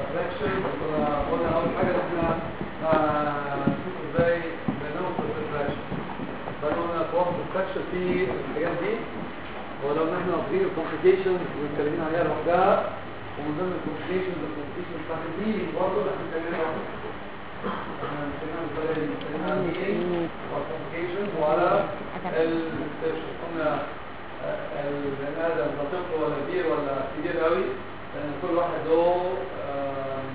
فراكشن كنا قلنا اول حاجه ان احنا آه، نشوف ازاي بنوصل في الفراكشن فقلنا توصل الفراكشن في الحاجات دي ولو ان احنا واخدين الكومبليكيشنز ومتكلمين عليها لوحدها ومن ضمن الكومبليكيشنز الكومبليكيشنز بتاعت دي برضه احنا اتكلمنا عنها احنا اتكلمنا ازاي اتكلمنا عن ايه والكومبليكيشنز وعلى السيرشن قلنا آه، البني ادم ده طفل ولا كبير ولا كبير قوي لان كل واحد له آم،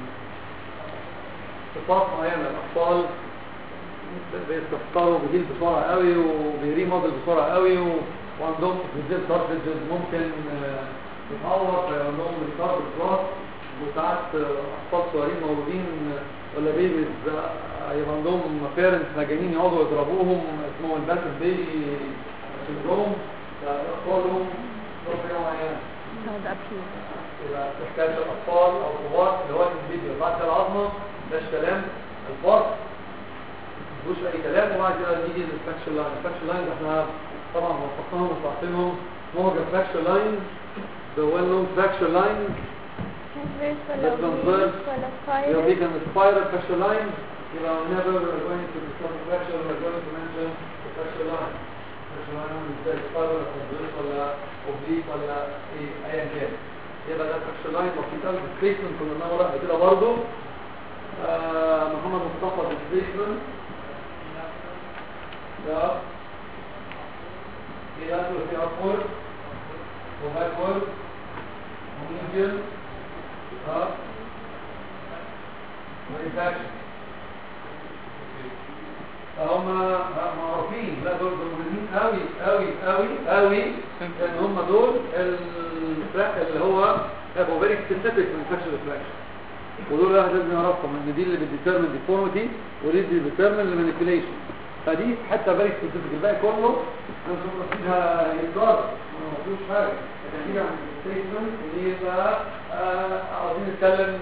صفات معينه الاطفال بيستفطروا بجيل بسرعه قوي وبيري موديل بسرعه قوي و... وعندهم بالذات كارتريجز ممكن آه، تتعور فعندهم ريكارد كلاس وساعات آه، اطفال صغيرين مولودين آه، ولا بيبيز آه، يبقى عندهم بيرنتس مجانين يقعدوا يضربوهم اسمه الباتن بيبي سندروم فاطفالهم له حاجه معينه هذا أبشير يبقى تحتاج الاطفال او الكبار اللي هو الفيديو بعد كده العظمه مفيهاش كلام الفرق مفيهوش اي كلام وبعد كده نيجي للفراكشر لاين الفراكشر لاين احنا طبعا وصفناهم وصفناهم موجة فراكشر لاين the well known fracture line transverse ولا That's one verse. oblique ولا you know, we spiral can spiral fracture line you know never we're going to discuss the fracture we're going to mention the fracture line fracture line ازاي spiral ولا transverse ولا oblique ولا ايه ايا كان يبقى ده fracture line بسيط قوي displacement كنا بنعمل قبل كده برضه آه محمد مصطفى displacement ده في lateral وفي upward وباكورد وميديال ها وإنفاكشن فهم معروفين لا دول دول مهمين قوي قوي قوي قوي لان هم دول الفراك اللي هو هيبقوا فيري سبيسيفيك من فاكشن فراكشن ودول واحد لازم يعرفهم ان دي اللي بتديترمن ديفورميتي ودي اللي بتديترمن المانيبيوليشن فدي حتى فيري سبيسيفيك الباقي كله انا مش فيها يتجار ما فيهوش حاجه لكن دي عن ستيتمنت اللي يبقى آه، عاوزين نتكلم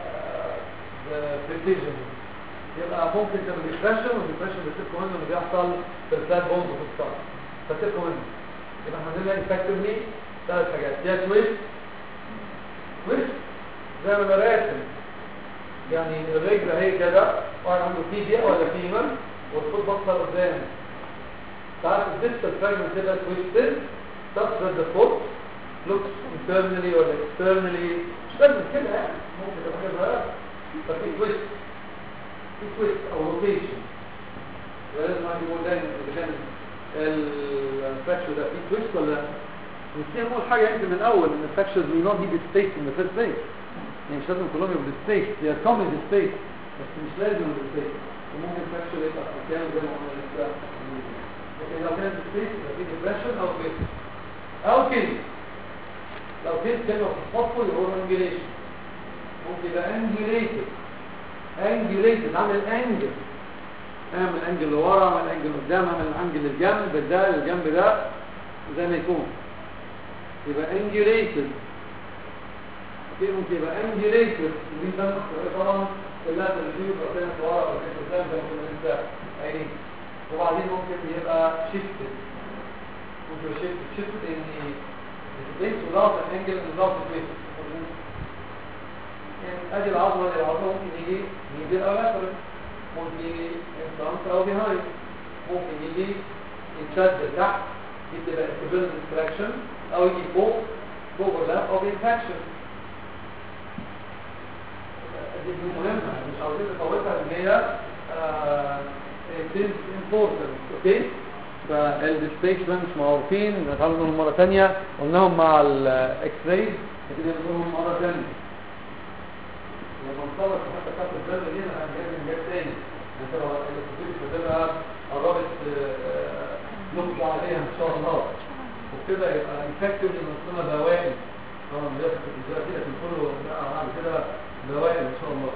بريسيجن يبقى ممكن تعمل ديبريشن والديبريشن بتبقى منه اللي بيحصل في الفلات بوند وفي الصار فتبقى منه يبقى احنا عندنا افكتفلي ثلاث حاجات يا تويست تويست زي ما براسم يعني الرجل اهي كده واحد عنده تيبيا ولا فيمر والفوت بطل قدام ساعات الديستال فراجمنت تبقى تويستد تفرد الفوت looks internally ولا externally مش لازم كده يعني ممكن تبقى حاجه صغيره ففي تويست في تويست او روتيشن لازم واحد يقول دايما اذا كان الفراكشر ده فيه تويست ولا لا نسينا نقول حاجه يمكن من الاول ان الفراكشرز may not be displaced in the first place يعني مش لازم كلهم يبقوا displaced they are common displaced بس مش لازم يبقوا displaced وممكن الفراكشر يبقى في مكان زي ما قلنا لسه لكن لو كانت displaced يبقى في depression او twist او كده لو كده كده في الصف يبقى هو angulation ممكن يبقى angulated angulated عامل انجل اعمل انجل لورا اعمل انجل قدام اعمل انجل للجنب ده الجنب ده زي ما يكون يبقى angulated في ممكن يبقى angulated دي ده طبعا كلها ترتيب قدام ورا قدام قدام زي ما كنا لسه قايلين وبعدين ممكن يبقى shifted ممكن يبقى shifted shifted ان البيت without an angle and without a twist يعني ادي العضله دي العضله ممكن يجي يجي او lateral ممكن يجي in front او behind ممكن يجي يتشد تحت دي تبقى equivalent traction او يجي فوق overlap او retraction دي دي مهمة مش عاوزين نفوتها ان هي it is important اوكي فالديسبيسمنت معروفين نتعلم منهم مرة تانية قلناهم مع الاكس راي نبتدي نقولهم مرة تانية لما نخلص حتى كانت الزرد دي انا هنجيب من جاب تاني هتبقى الاكسبيرينس هتبقى قربت آه، نقطع عليها ان شاء الله وبكده يبقى انفكتيف نصنا بوائل طبعا بيحصل في الجزء دي لكن كله بقى بعد كده بوائل ان شاء الله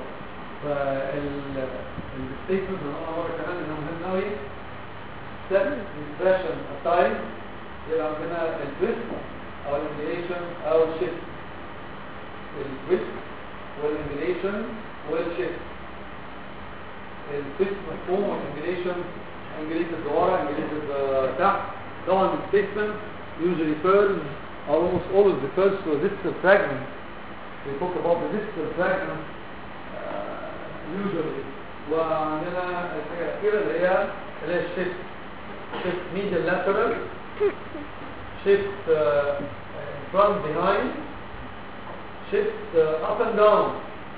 فالستيتمنت انا مره كمان انه مهم قوي set expression aside يبقى عندنا التويست او الانجليشن او الشيفت التويست والانجليشن والشيفت التويست مفهوم والانجليشن انجليتد لورا انجليتد تحت طبعا الستيتمنت usually refers or almost always refers to a distal fragment we talk about the distal fragment usually وعندنا الحاجة الأخيرة اللي هي اللي هي shift shift medial lateral shift uh, front behind shift uh, up and down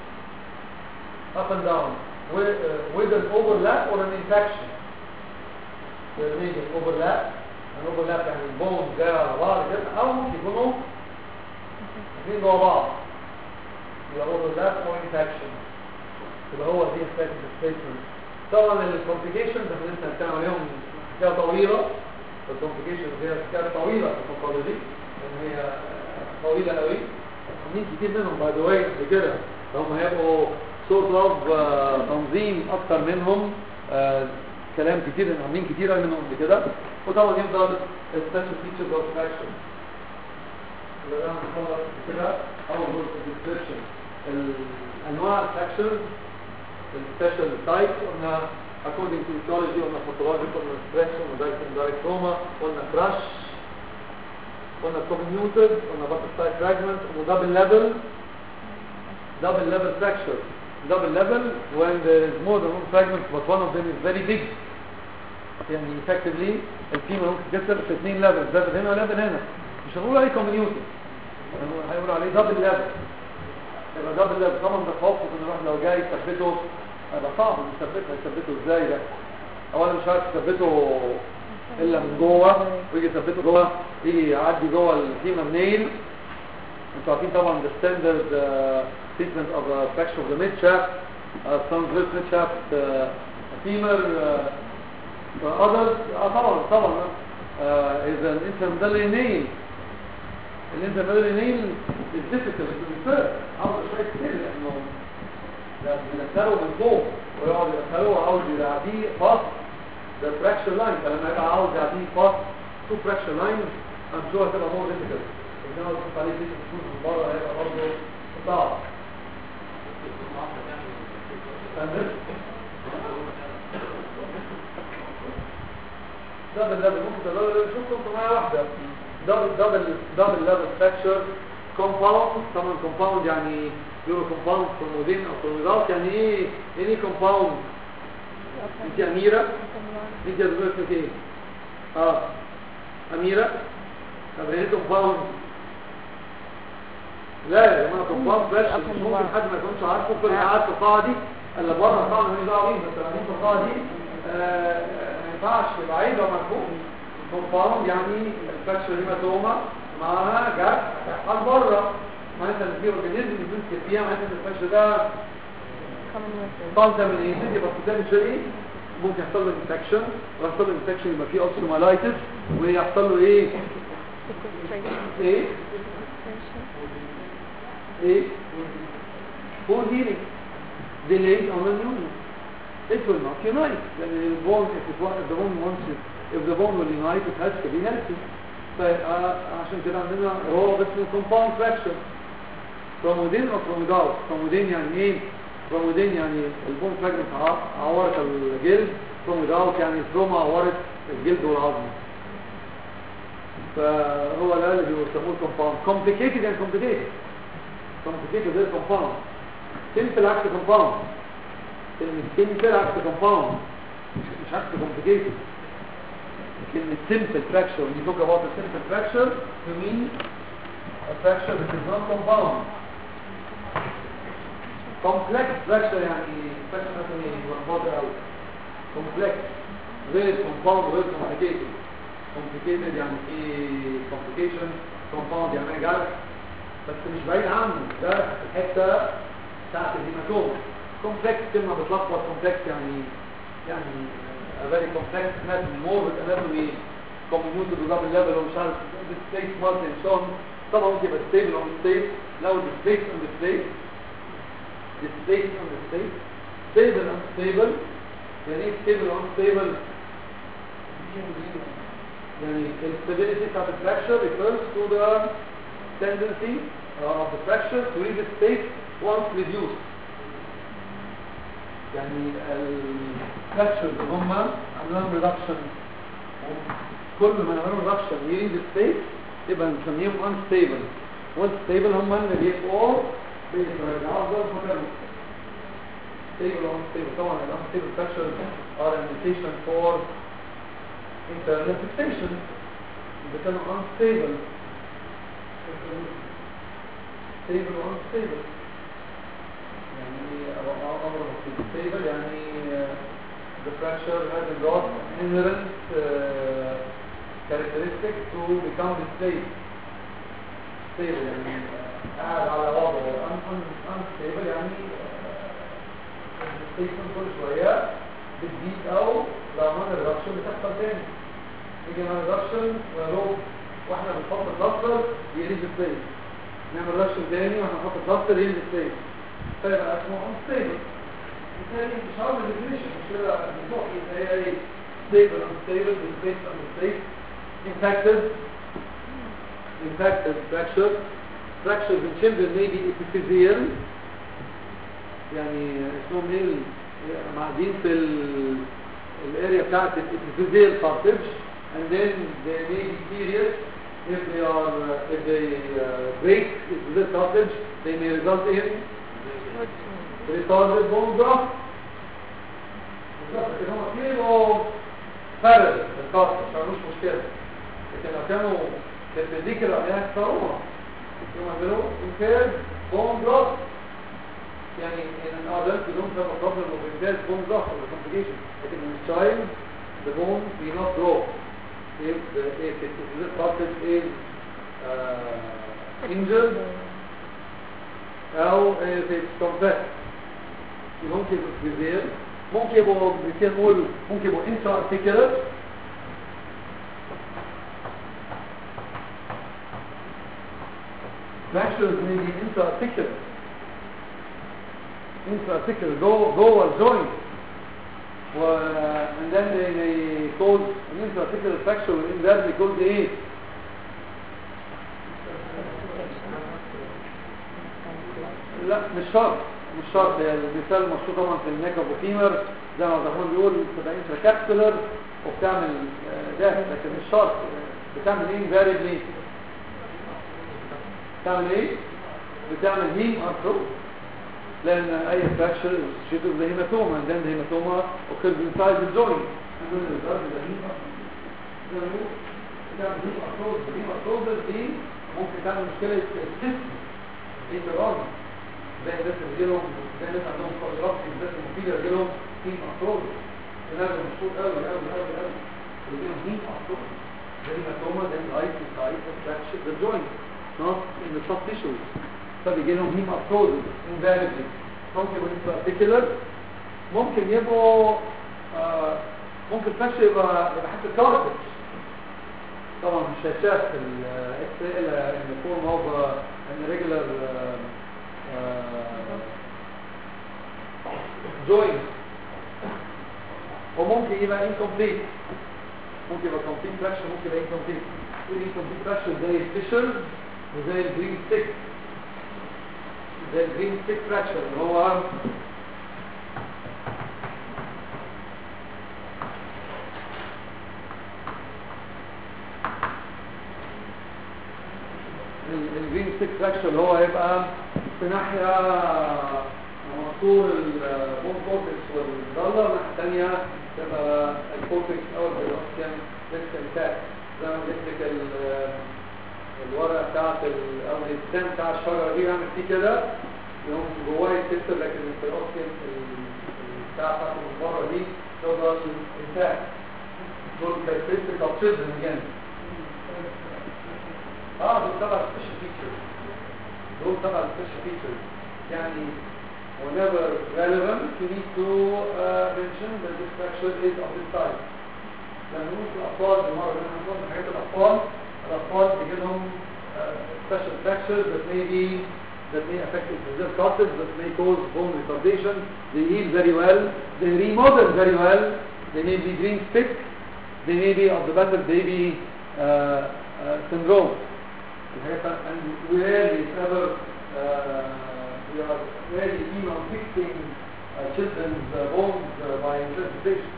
up and down with, uh, with an overlap or an infection there may be an overlap an overlap يعني البون جاي على بعض كده أو ممكن يكونوا الاثنين جوا بعض يبقى overlap or infection يبقى هو دي static displacement طبعا الكومبليكيشنز احنا لسه هنتكلم عليهم حكايه طويله الكومبليكيشنز هي حكايه طويله في الباثولوجي لان هي طويله قوي عاملين كتير منهم باي ذا واي قبل كده هم هيبقوا سورت اوف تنظيم اكتر منهم آه، كلام كتير لان عاملين كتير قوي منهم قبل كده وطبعا يفضل السبيشال فيتشرز اوف فراكشن اللي انا هنخلص كده اول جزء الديسكريبشن الانواع الفراكشنز السبيشال تايب قلنا according to etiology قلنا pathological قلنا stress قلنا direct indirect trauma قلنا crush قلنا comminuted قلنا butterfly fragment قلنا double level double level fracture double level when there is more than one fragment but one of them is very big يعني effectively الفيمة ممكن تكسر في اثنين ليفل ليفل هنا وليفل هنا مش هنقول عليه comminuted هيقولوا عليه double level يبقى دبل ليفل طبعا ده خوف ان الواحد لو جاي يثبته هيبقى صعب يثبته هيثبته ازاي ده اولا مش عارف يثبته الا من جوه ويجي يثبته جوه يجي يعدي جوه الفيمر نيل انتوا عارفين طبعا the standard uh, treatment of a fracture of the mid shaft uh, transverse mid shaft uh, femur uh, others اه طبعا طبعا uh, is an intermedullary nail الانترميدري نيل الديفيكال الانفير عاوز شويه كتير لانه ده بيدخله من فوق ويقعد يدخله عاوز يعديه فاست ده فراكشر لاين فلما يبقى عاوز يعديه فاست تو فراكشر لاين ام شور هتبقى مور ديفيكال انما لو كنت عليه فيش تكون من بره هيبقى برضه صعب فاهم؟ دبل ليفل ممكن تدور شوفوا معايا واحده دبل دبل دبل ليفل فراكشر كومباوند طبعا كومباوند يعني يورو كومباوند كرومودين او كرومودات يعني ايه يعني ايه كومباوند انت اميره انت هتقول اسمك ايه اه اميره طب ايه كومباوند لا يا جماعه كومباوند بس مش ممكن حد ما يكونش عارفه في قاعد في القاعه دي الا بره القاعه ماليش دعوه بيه بس قاعدين في القاعه دي آه، ما ينفعش يبقى عيب او مفهوم كومباوند يعني الفراكشر هيماتوما معاها جرح تحصل بره مثلا في اورجانيزم بيمسك فيها مثلا الفراكشر ده contaminated يبقى potentially ممكن يحصل له انفكشن ويحصل له انفكشن يبقى فيه اوستيومالايتس ويحصل له ايه ايه ايه full healing delayed on the union it will not unite لان البون if it wa- if the bone wants it if the bone will unite it has to be healthy فعشان كده عندنا هو اسمه compound fracture from within or from without from within يعني ايه from within يعني البون fragment ع- عورت الجلد from without يعني التروما عورت الجلد والعظم فهو ده اللي بيسموه compound complicated and complicated complicated غير compound simple عكس compound كلمة simple عكس compound مش مش عكس complicated كلمة simple fracture when you talk about a simple fracture you mean a fracture that is not compound complex fracture يعني fracture مثلا ايه ملخبطة أوي complex غير compound غير complicated complicated يعني في complication compound يعني جرح بس مش بعيد عنه ده الحتة بتاعت الهيماتوما complex كلمة بتلخبط complex يعني يعني a very complex anatomy more with anatomy comminuted to double level ومش عارف displaced multi and so on طبعا ممكن يبقى stable on state لو displaced on displaced displaced on displaced stable unstable يعني ايه stable unstable يعني instability بتاعت الفراكشر refers to the tendency of the fracture to reach its state once reduced يعني الفراكشر اللي هم عملوا ريدكشن كل ما يعملوا ريدكشن يريد ستيت يبقى نسميهم unstable unstable هم اللي بيبقوا بيرجعوا زي المكان stable or unstable طبعا ال unstable fractures are an indication for internal fixation إذا كانوا unstable stable or unstable يعني أو- أو- أمر بسيط stable يعني uh, the fracture has got inherent uh, characteristic to become stable stable يعني uh, قاعد على وضعه un- un- unstable يعني الستيشن كل شوية بتزيد أو لو عملنا ريدكشن بتحصل تاني يجي نعمل ريدكشن ولو واحنا بنحط الكلاستر يريد سبيس نعمل ريدكشن تاني واحنا بنحط الكلاستر يريد سبيس فيبقى اسمه unstable بالتالي مش عارف الديفينيشن مش كده بنروح هي ايه stable unstable displaced unstable impacted impacted fracture fractures in children may be epiphyseal يعني اسمهم ايه معدين في الاريا بتاعت الابيفيزيال كارتج and then they may be serious if they are if they uh, break the cartilage they may result in retarded bone graft بالظبط لكن هم كيلو فرد الكارتج ما عملوش مشكله لكن لو كانوا perpendicular عليها كسروها يقوموا يعملوا impaired bone graft يعني in an adult you don't have a problem of impaired bone graft or complication but in a child the bone will not grow if the if it if the cartilage is uh, injured او if it's compressed ممكن يبقوا سبيزير ممكن يبقوا بنسير نقول ممكن يبقوا intra articular fractures may be intra articular intra-articular go جوه الجوينت و and then they may cause an intra-articular fracture within that they cause ايه لا مش شرط مش شرط هي المثال المشهور طبعا في النيك اوف فيمر زي ما عبد الرحمن بيقول بتبقى انترا وبتعمل آه، ده لكن مش شرط بتعمل ايه invariably بتعمل ايه بتعمل هيم ارثرو لان اي فراكشر شيتو زي هيماتوما and then the hematoma occurs inside the joint and then the result is a heme arthrosis. زي ما بيقول بتعمل هيم ارثروز الهيم ارثروز دي ممكن تعمل مشكله السيستم ايه الارض زي الناس اللي بيجيلهم زي الناس عندهم كولابس الناس المفيده بيجيلهم هيم ارثروز ده مشهور قوي قوي قوي قوي بيجيلهم هيم ارثروز زي هيماتوما then light is light of fracture the joint not in the soft tissues فبيجي لهم هيم ارثروزز invariably ممكن يبقوا particular ممكن يبقوا آه ممكن فاكشر يبقى يبقى حتى كارتج طبعا مش هيتشاف في الاكس راي ان فورم اوف ان ريجولار جوينت وممكن يبقى incomplete ممكن يبقى complete fracture ممكن يبقى incomplete incomplete fracture زي الفيشر وزي الجرين ستيك زي الجرين ستيك فراكشر اللي هو الجرين ستيك فراكشر اللي هو هيبقى في ناحية مقصور البون كورتكس والضلة والناحية الثانية تبقى الكورتكس أو البيروسكيان لسه انتاك زي ما قلت لك ال- الورقة بتاعت ال- أو الإنسان بتاع الشجرة دي يعمل فيه كده يقوم جواه يتكسر لكن البيروسكيان بتاع بتاعته من بره دي تفضل انتاك دول كاركترستيك أو تشيلدرن جامد اه دول تبع سبيشال فيتشرز دول تبع سبيشال فيتشرز يعني whenever relevant you need to uh, mention that this fracture is of this type لما نقول في الأطفال المرة اللي احنا نقول في حاجات الأطفال الأطفال بيجي لهم uh, special fractures that may be that may affect the cartilage that may cause bone retardation they heal very well they remodel very well they may be green stick they may be of the battered baby uh, uh, syndrome الحاجات and we rarely if ever uh, we are rarely keen on fixing uh, children's uh, bones uh, by interpretation.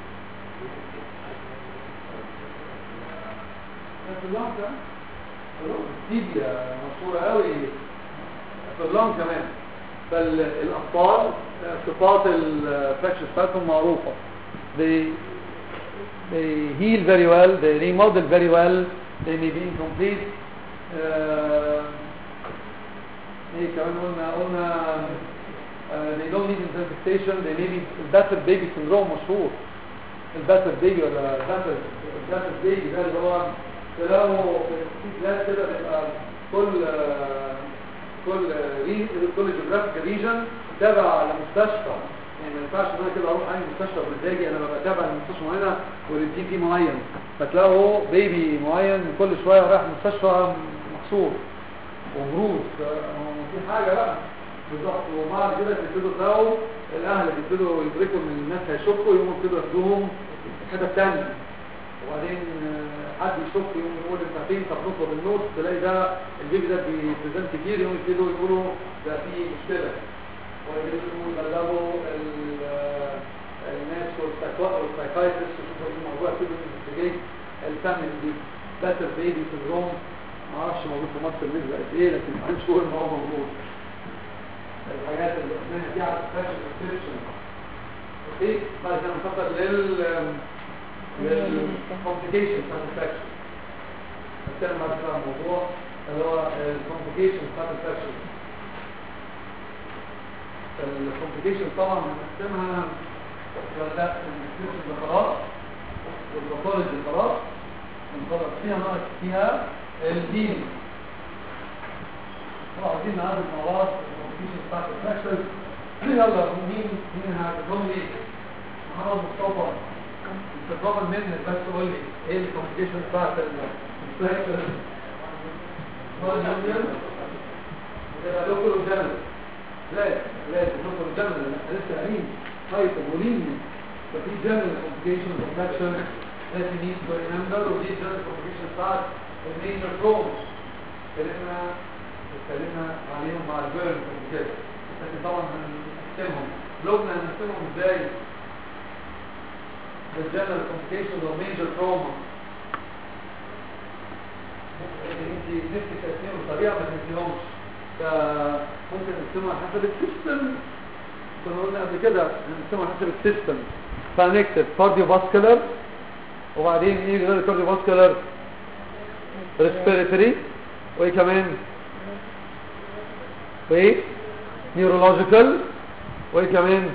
في اللون كمان اللون التيبيا مشهورة قوي في اللون كمان فالاطفال آه، صفات الفراكشر بتاعتهم معروفه they they heal very well they remodel very well they may be incomplete آه، ايه كمان قلنا قلنا آه، they don't need interpretation they may be الباتر بيبي syndrome مشهور الباتر بيبي ولا الباتر الباتر بيبي ده اللي هو تلاقوا في بلاد كده بيبقى كل آه، كل ري كل جغرافيك ريجن تابع لمستشفى يعني ما ينفعش ان انا كده اروح اي مستشفى بمزاجي انا ببقى تابع لمستشفى معينه والروتين فيه معين فتلاقوا بيبي معين كل شويه رايح مستشفى مخصوص وبروز هو في حاجه بقى بالظبط وبعد كده بيبتدوا تلاقوا الاهل بيبتدوا يدركوا ان الناس هيشكوا يقوموا يبتدوا ياخدوهم حته ثانيه وبعدين آه، حد يشك يقوم يقول انت فين طب نطلب النوت تلاقي ده البيبي ده بيبريزنت كتير يقوم يبتدوا يقولوا ده في مشكله ويبتدوا يبلغوا ال- آه، الناس والسايكايترست يشوفوا ايه الموضوع يبتدوا ينفستيجيت الفاميلي دي باتر بيبي سندروم معرفش موجود في مصر بالنسبه قد ايه لكن ما مش ان هو موجود الحاجات اللي قلناها دي على الفاشن ديسكريبشن اوكي بعد كده نفكر لل للكومبليكيشن بتاعت الفاكشن نتكلم بعد كده عن الموضوع اللي هو الكومبليكيشن بتاعت الفاكشن الكومبليكيشن طبعا بنقسمها ولا لا الديسكريبشن ده خلاص والباثولوجي خلاص نخلص فيها ناقص فيها الدين طبعا عايزين نعرف مع بعض الكومبليكيشن بتاعت الفاكشن يلا مين مين هتقول لي محمد مصطفى تتفضل منك بس قول لي ايه الكومبليكيشن بتاعت الفراكشر يبقى دكتور جنرال لا لا دكتور جنرال احنا لسه قايلين طيب ولين ففي جنرال كومبليكيشن فراكشر لازم نيد تو ريمبر ودي جنرال كومبليكيشن بتاعت الميجر بروم اتكلمنا اتكلمنا عليهم مع البيرن كده لكن طبعا هنقسمهم لوبنا هنقسمهم ازاي the general complications of major trauma انت نفسك تقسمهم بطريقه ما تنسيهمش فممكن نقسمها على حسب السيستم كنا قلنا قبل كده نقسمها على حسب السيستم فهنكتب كارديوفاسكولار وبعدين ايه غير الكارديوفاسكولار ريسبيريتوري وايه كمان وايه نيورولوجيكال وايه كمان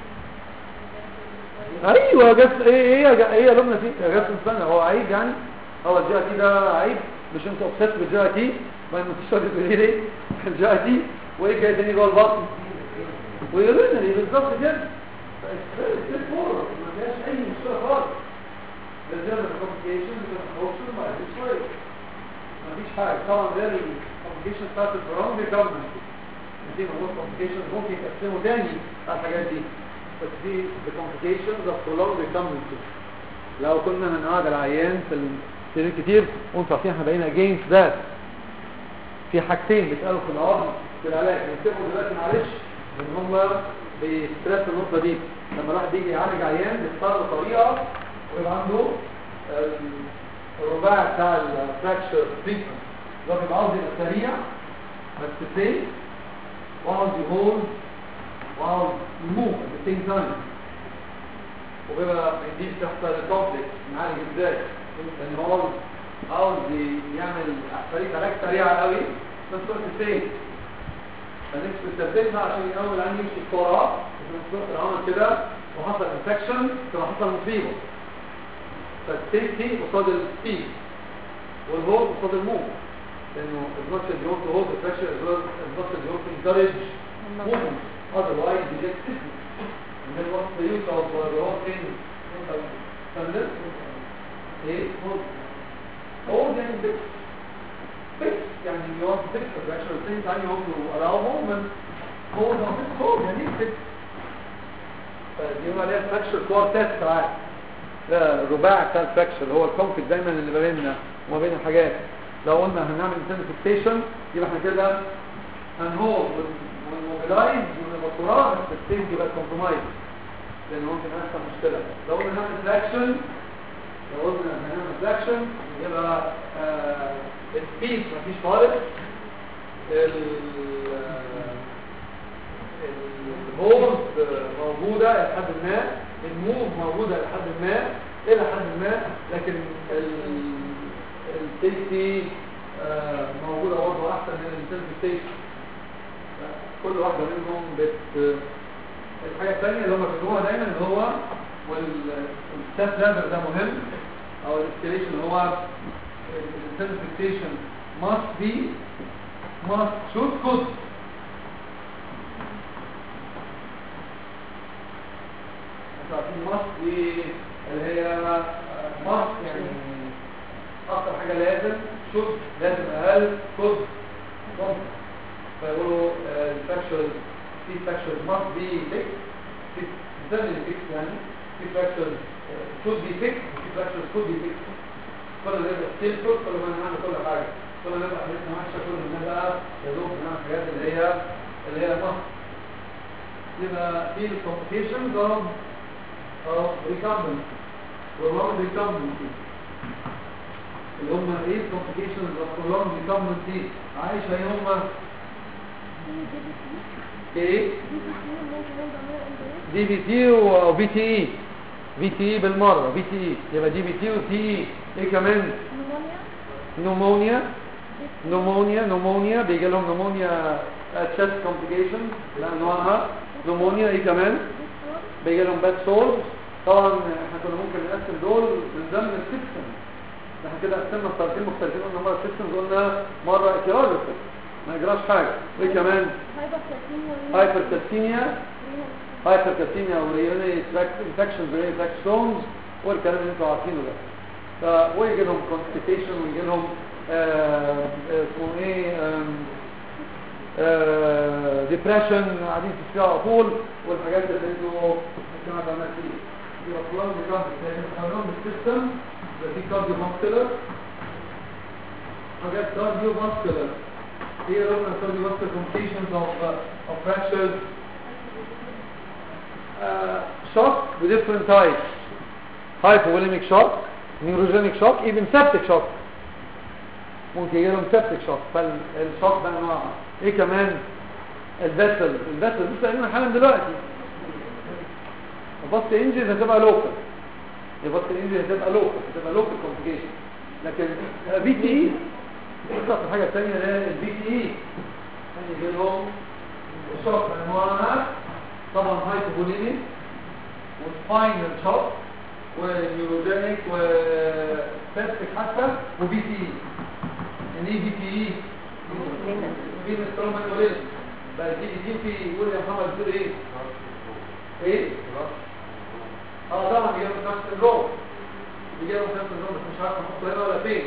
ايوه جس ايه ايه يا جا- ايه يا لبنى فيه يا جس استنى هو عيب يعني هو الجي تي ده عيب مش انت اوبسيت بالجي تي ما انت مش راضي تقولي ليه الجي تي وايه جاي تاني جوه البطن ويورينري بالظبط كده ستيب فورورد ما فيهاش اي مشكله خالص الجنرال كومبليكيشن بتتوصل مع الشويه مفيش حاجه طبعا غير الكومبليكيشن بتاعت البرامج جفرمنت دي موضوع كومبليكيشن ممكن يقسموا تاني على الحاجات دي بس دي الكومبليكيشنز اوف prolonged recumbency لو كنا هنقعد العيان في السرير كتير وانتوا عارفين احنا بقينا against that في حاجتين بيتقالوا في العظم في العلاج بنتفقوا دلوقتي معلش ان هم بيسترس النقطه دي لما الواحد بيجي يعالج عيان بيختار له طريقه ويبقى عنده ال- الرباع بتاع الفراكشر تريتمنت اللي هو بيبقى عاوز يبقى سريع بس سيف وعاوز يهولد وعاوز يموف at the same time وبيبقى دي بتحصل الكونفليكت نعالج ازاي لان هو عاوز عاوز ي- يعمل طريقه علاج سريعه قوي في نفس الوقت سيف فنفسه يستخدمها عشان يقوم العين يمشي بسرعه وفي نفس الوقت لو عمل كده وحصل انفكشن تبقى حصل مصيبه فالسيفتي قصاد السبيد والهولد قصاد الموف لانه as much as you want to hold the pressure as well as much as you want to encourage movement otherwise you get stiffness and then what's the use of uh, the whole thing thunder ايه hold hold and fix fix يعني you want to fix the pressure at the same time you want to allow movement hold on fix hold يعني fix فدي عليها fracture quartet ساعات ده الرباع بتاع الفراكشر هو الكونفليكت دايما اللي ما بيننا وما بين الحاجات لو قلنا هنعمل انسان فيكسيشن يبقى احنا كده هنهول ونموبيلايز ونبقى تراب بس السيف يبقى كومبرومايز لان ممكن يحصل مشكله لو قلنا هنعمل فلاكشن لو قلنا هنعمل فلاكشن يبقى آه السبيد مفيش خالص ال الهولز موجودة إلى حد ما الموف موجودة إلى حد ما إلى حد ما لكن السيفتي موجودة برضه أحسن من السيفتي كل واحدة منهم بت الحاجة الثانية اللي هم بيقولوها دايما اللي هو والستاف ليفل ده مهم او الاسكيليشن اللي هو الانتربريتيشن must be must should could عارفين must دي اللي هي must يعني اكتر حاجة لازم should لازم اقل could ممكن فيقولوا الفاكشوال في فاكشوال must be fixed في determined fixed يعني في فاكشوال should be fixed في فاكشوال could be fixed كل ما نبقى ستيل كود كل ما نعمل كل حاجة كل ما نبقى حاجتنا ماشية كل ما نبقى يا دوب بنعمل الحاجات اللي هي اللي هي must يبقى في complications of of recumbency prolonged recumbency اللي هم ايه complications of prolonged recumbency عايشة ايه هم ايه دي بي تي وبي تي اي بي تي اي بالمره بي تي اي يبقى دي بي تي وتي اي ايه كمان نومونيا نومونيا نومونيا بيجي لهم نومونيا تشست كومبليكيشن لانواعها نومونيا ايه كمان بيجي لهم باد سورز طبعا احنا كنا ممكن نقسم دول من ضمن السيستم احنا كده قسمنا بطريقتين مختلفين قلنا مره السيستم قلنا مره اكيولوجيكال ما يجراش حاجه وايه كمان هايبرتاسيميا هايبرتاسيميا وريوني انفكشن برين ستونز والكلام اللي انتوا عارفينه ده ف ويجي لهم كونستيبيشن ويجي لهم اسمه ايه ديبريشن قاعدين في الشارع على طول والحاجات اللي انتوا كنا عملنا فيه دي اطلال بجانب لكن خلوهم بالسيستم يبقى في كارديو ماسكولار حاجات كارديو ماسكولار Here are the cardiovascular complications of, uh, of fractures. Uh, shock with different types. Hypovolemic shock, neurogenic shock, even septic shock. ممكن يجي لهم septic shock فالشوك ده انواع ايه كمان الفيسل الفيسل لسه قايلين حالا دلوقتي الباست انجز هتبقى لوكال الباست انجز هتبقى لوكال هتبقى لوكال كومبليكيشن لكن بي تي اي بالظبط الحاجة الثانية اللي هي البي تي اي يعني لهم الشوك انواعها طبعا هايبوبوليميك وسباينال شوك ونيوروجينيك وسيبتك حتى وبي تي اي يعني ايه بي تي اي؟ فين سترومانوليز بقى دي دي في يقول يا محمد بتقول ايه؟ ايه؟ اه طبعا بيجي لهم نفس الروم بيجي لهم نفس الروم بس مش عارف نحطه هنا ولا فين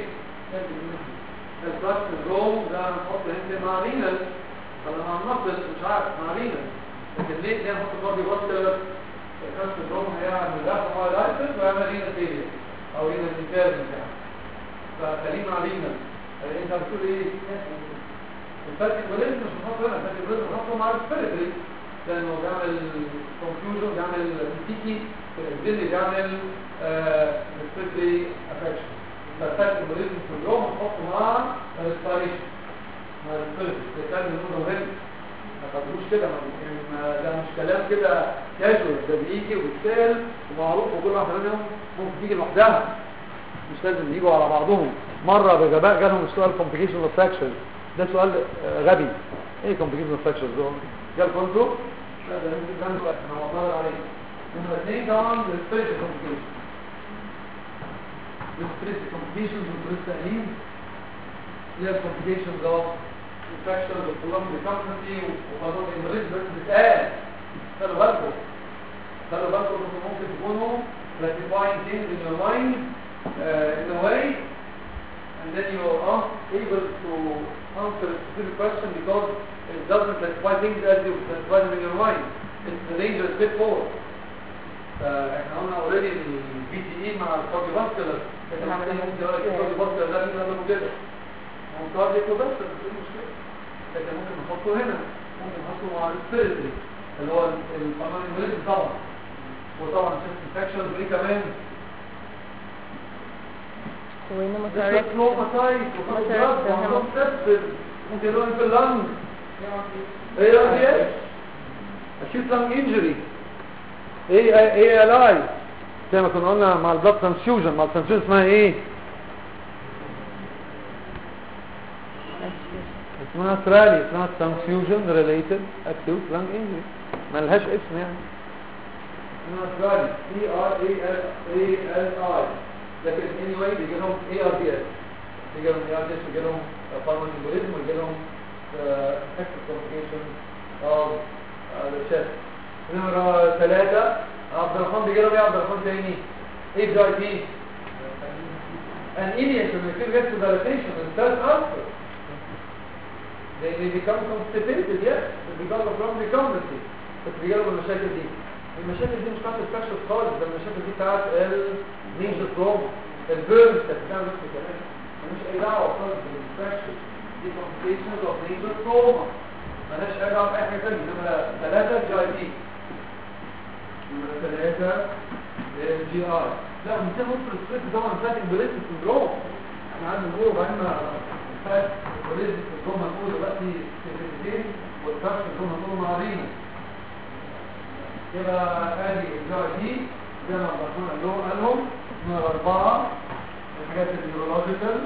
الكلاس الروم ده هنحط هنا مع رينال ولا مع النقل مش عارف مع رينال لكن ليه ليه نحط برضه واسكولار الكلاس الروم هيعمل رفع مع الايسس ويعمل رينال فيلير او رينال انتيرنت يعني فخليه مع رينال انت بتقول ايه الفرق الوليد مش بنحطه هنا الفرق الوليد بنحطه مع السبيريتري لانه بيعمل كونفيوجن بيعمل تيكي الدنيا بيعمل سبيريتري افكشن فالفرق الوليد في اليوم هنحطه مع الريسبيريشن مع السبيريتري ده كان بنقول مهم ما تاخدوش كده ما ده مش كلام كده كاجوال ده بيجي وبيتسال ومعروف وكل واحده منهم ممكن تيجي لوحدها مش لازم يجوا على بعضهم مرة بغباء جالهم سؤال complication of fractures ده سؤال غبي ايه complication of fractures ده جال كنتو لا ده ده ده سؤال انا معترض عليه نمرة اثنين طبعا respiratory complications respiratory complications والبريستالين اللي هي complications of infections of prolonged recurrency وخلاص المريض بس بتقال خلوا بالكم خلوا بالكم انتم ممكن تكونوا classifying things in your mind uh, in a way and then you are able to answer a specific question because it doesn't classify things as you classify them in your mind. It's the dangerous pitfall. فاحنا قلنا اوريدي البي تي اي مع الكارديوفاسكولار لكن احنا ممكن يقول لك الكارديوفاسكولار ده مين قال كده؟ هو كارديو بس مش مشكله لكن ممكن نحطه هنا ممكن نحطه مع السبيريتري اللي هو الفاميلي طبعا وطبعا شيست انفكشن وايه كمان وهنا ده مترك نوماتايت مترك ده ممكن يروح في اللنج ايه رأيك acute lung injury ايه ايه الاي زي ما كنا قلنا مع البلاد ترانسفيوجن مع الترانسفيوجن اسمها ايه اسمها ترالي اسمها ترانسفيوجن ريليتد اكيوت لانج انجري ما لهاش اسم يعني اسمها ترالي تي ار اي ال اي ال اي لكن اني واي بيجي لهم اي ار دي اس بيجي لهم اي ار دي اس بيجي لهم فارماكولوجيزم ويجي لهم افكت كومبليكيشن اوف ذا chest نمرة ثلاثة عبد الرحمن بيجي لهم ايه عبد الرحمن تاني ايه بي اي تي an idiot when you get to dilatation and self ulcer they, they become constipated yes because of wrong recumbency بس بيجيلهم المشاكل دي المشاكل دي مش بتاعت الفراكشر خالص ده المشاكل دي بتاعت النينجا تروما البيرنز كانت بتعمل نفس الكلام ملوش اي دعوه خالص بالفراكشر دي complications of نينجا تروما ملهاش اي دعوه باي حاجه ثانيه انما ثلاثه جي اي تي نمرة ثلاثة جي اي لا من كده ممكن السكريبت طبعا فات امبوليزم سندروم احنا قعدنا نقول وبعدين فات امبوليزم سندروم هنقول دلوقتي سيكريتين والكارش سندروم هنقول معارين يبقى ادي الجي دي زي ما الرسول قال لهم قال لهم نمرة أربعة الحاجات النيورولوجيكال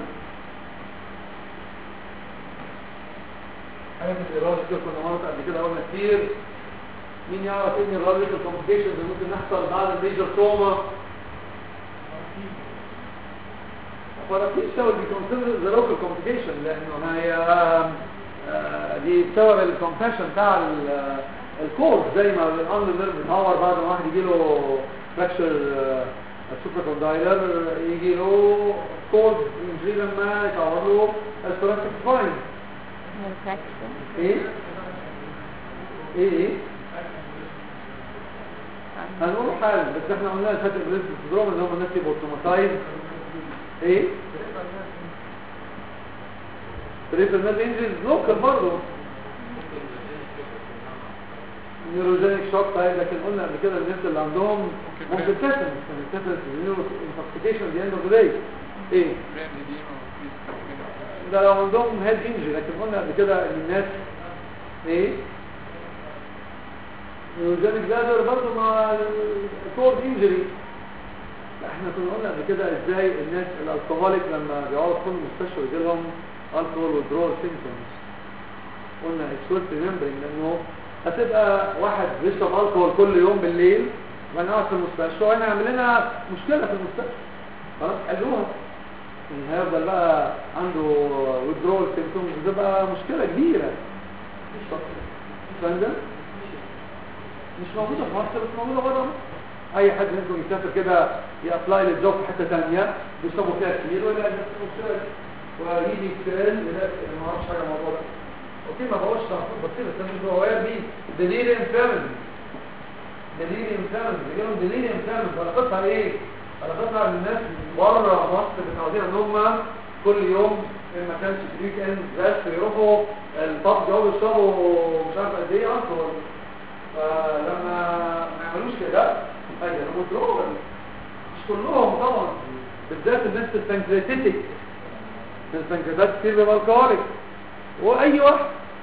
حاجات النيورولوجيكال كنا مرات قبل كده قلنا كتير مين يعرف ايه النيورولوجيكال كومبليكيشنز اللي ممكن يحصل بعد الميجر توما فرقيشة واللي consider the local complication لانه هي آه، دي بسبب الكومباشن بتاع الكورد زي ما الامر نيرف بيتعور بعد ما واحد يجي له فراكشر سوبر كوندايلر يجي له كورد انجري لما يتعور له الثوراسيك سباين infection ايه ايه ايه هنقول حال بس احنا قلنا الفاتر بريد سندروم اللي هم الناس يبقوا اوتوماتايز ايه بريفر نيرف انجريز لوكال برضه نيوروجينيك شوك طيب لكن قلنا قبل كده الناس اللي عندهم ممكن تاتنس يعني تاتنس نيورو انفكتيشن دي اند اوف ذا ايه ده لو عندهم هيد انجري لكن قلنا قبل كده ان الناس ايه نيوروجينيك بلادر برضه مع الكورد انجري احنا كنا قلنا قبل كده ازاي الناس الالكوهوليك لما بيقعدوا في المستشفى يجي لهم الكحول withdrawal symptoms قلنا it's worth remembering لانه هتبقى واحد بيشرب الكحول كل يوم بالليل وانا قاعد في المستشفى وانا عامل لنا مشكله في المستشفى خلاص حلوها يعني هيفضل بقى عنده withdrawal symptoms بتبقى مشكله كبيره فاهم ده؟ مش موجوده في مصر بس موجوده بره مصر اي حد منكم يسافر كده يابلاي للجوب في حته ثانيه بيشربوا فيها كتير ولا نفس المشكله دي. ويجي يكترل ما اعرفش حاجه عن الموضوع ده اوكي ما بقولش تخطيط بسيط بس انا مش بغير دي دليل فاميلي دليل فاميلي بيجيلهم دليل فاميلي علاقتها ايه؟ علاقتها ان الناس بره مصر متعودين ان هم كل يوم ان ما كانش في ويك اند بس يروحوا الباب يقعدوا يشربوا مش عارف قد ايه الكحول فلما ما يعملوش كده ايوه ويدرول مش كلهم طبعا بالذات الناس البنكرياتيتك البنكرياتات كتير بيبقى الكهوليك واي واحد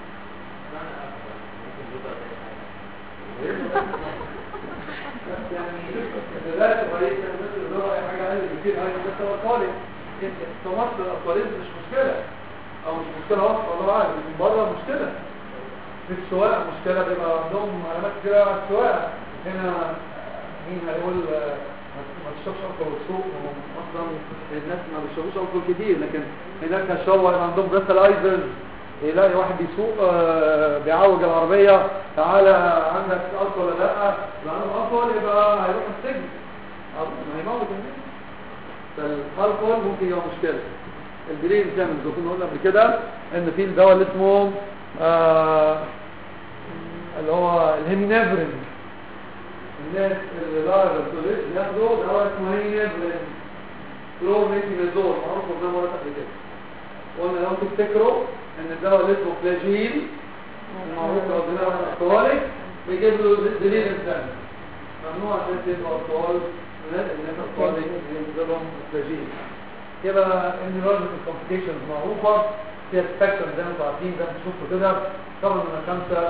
يعني دلوقتي كويس الناس اللي بيدوروا اي حاجه اقل بكتير هاي بس هو الكهوليك في مصر الالكوليزم مش مشكله او مش مشكله واضحه الله اعلم من بره مشكله في السواقه مشكله بيبقى عندهم علامات كتير على السواقه هنا مين هيقول آه، ما تشربش الكحول والسوق اصلا الناس ما بيشربوش الكحول كتير لكن هناك هشربوا يبقى عندهم بريستالايزرز يلاقي واحد بيسوق آه، بيعوج العربيه تعالى عندك الكحول ولا لا لو عنده الكحول يبقى هيروح السجن أو ما هيموت الناس فالالكحول ممكن يبقى مشكله الدليل زي ما كنا قلنا قبل كده ان في الدواء اللي اسمه آه اللي هو الهيمينافرين الناس اللي لا الدوليس بياخدوا دواء اسمه هيمينافرين كلورميثينازول معروف قلنا مرات قبل كده قلنا لو تفتكروا ان الدواء اللي اسمه فلاجيل المعروف لو قلنا الكحوليك بيجيب له دليل انسان ممنوع الناس يبقوا اطفال الناس الناس اطفال يجيب لهم فلاجيل يبقى النيورولوجيكال كومبليكيشنز معروفه فيها سبيكترم زي ما انتم عارفين زي ما انتم شفتوا كده طبعا من خمسه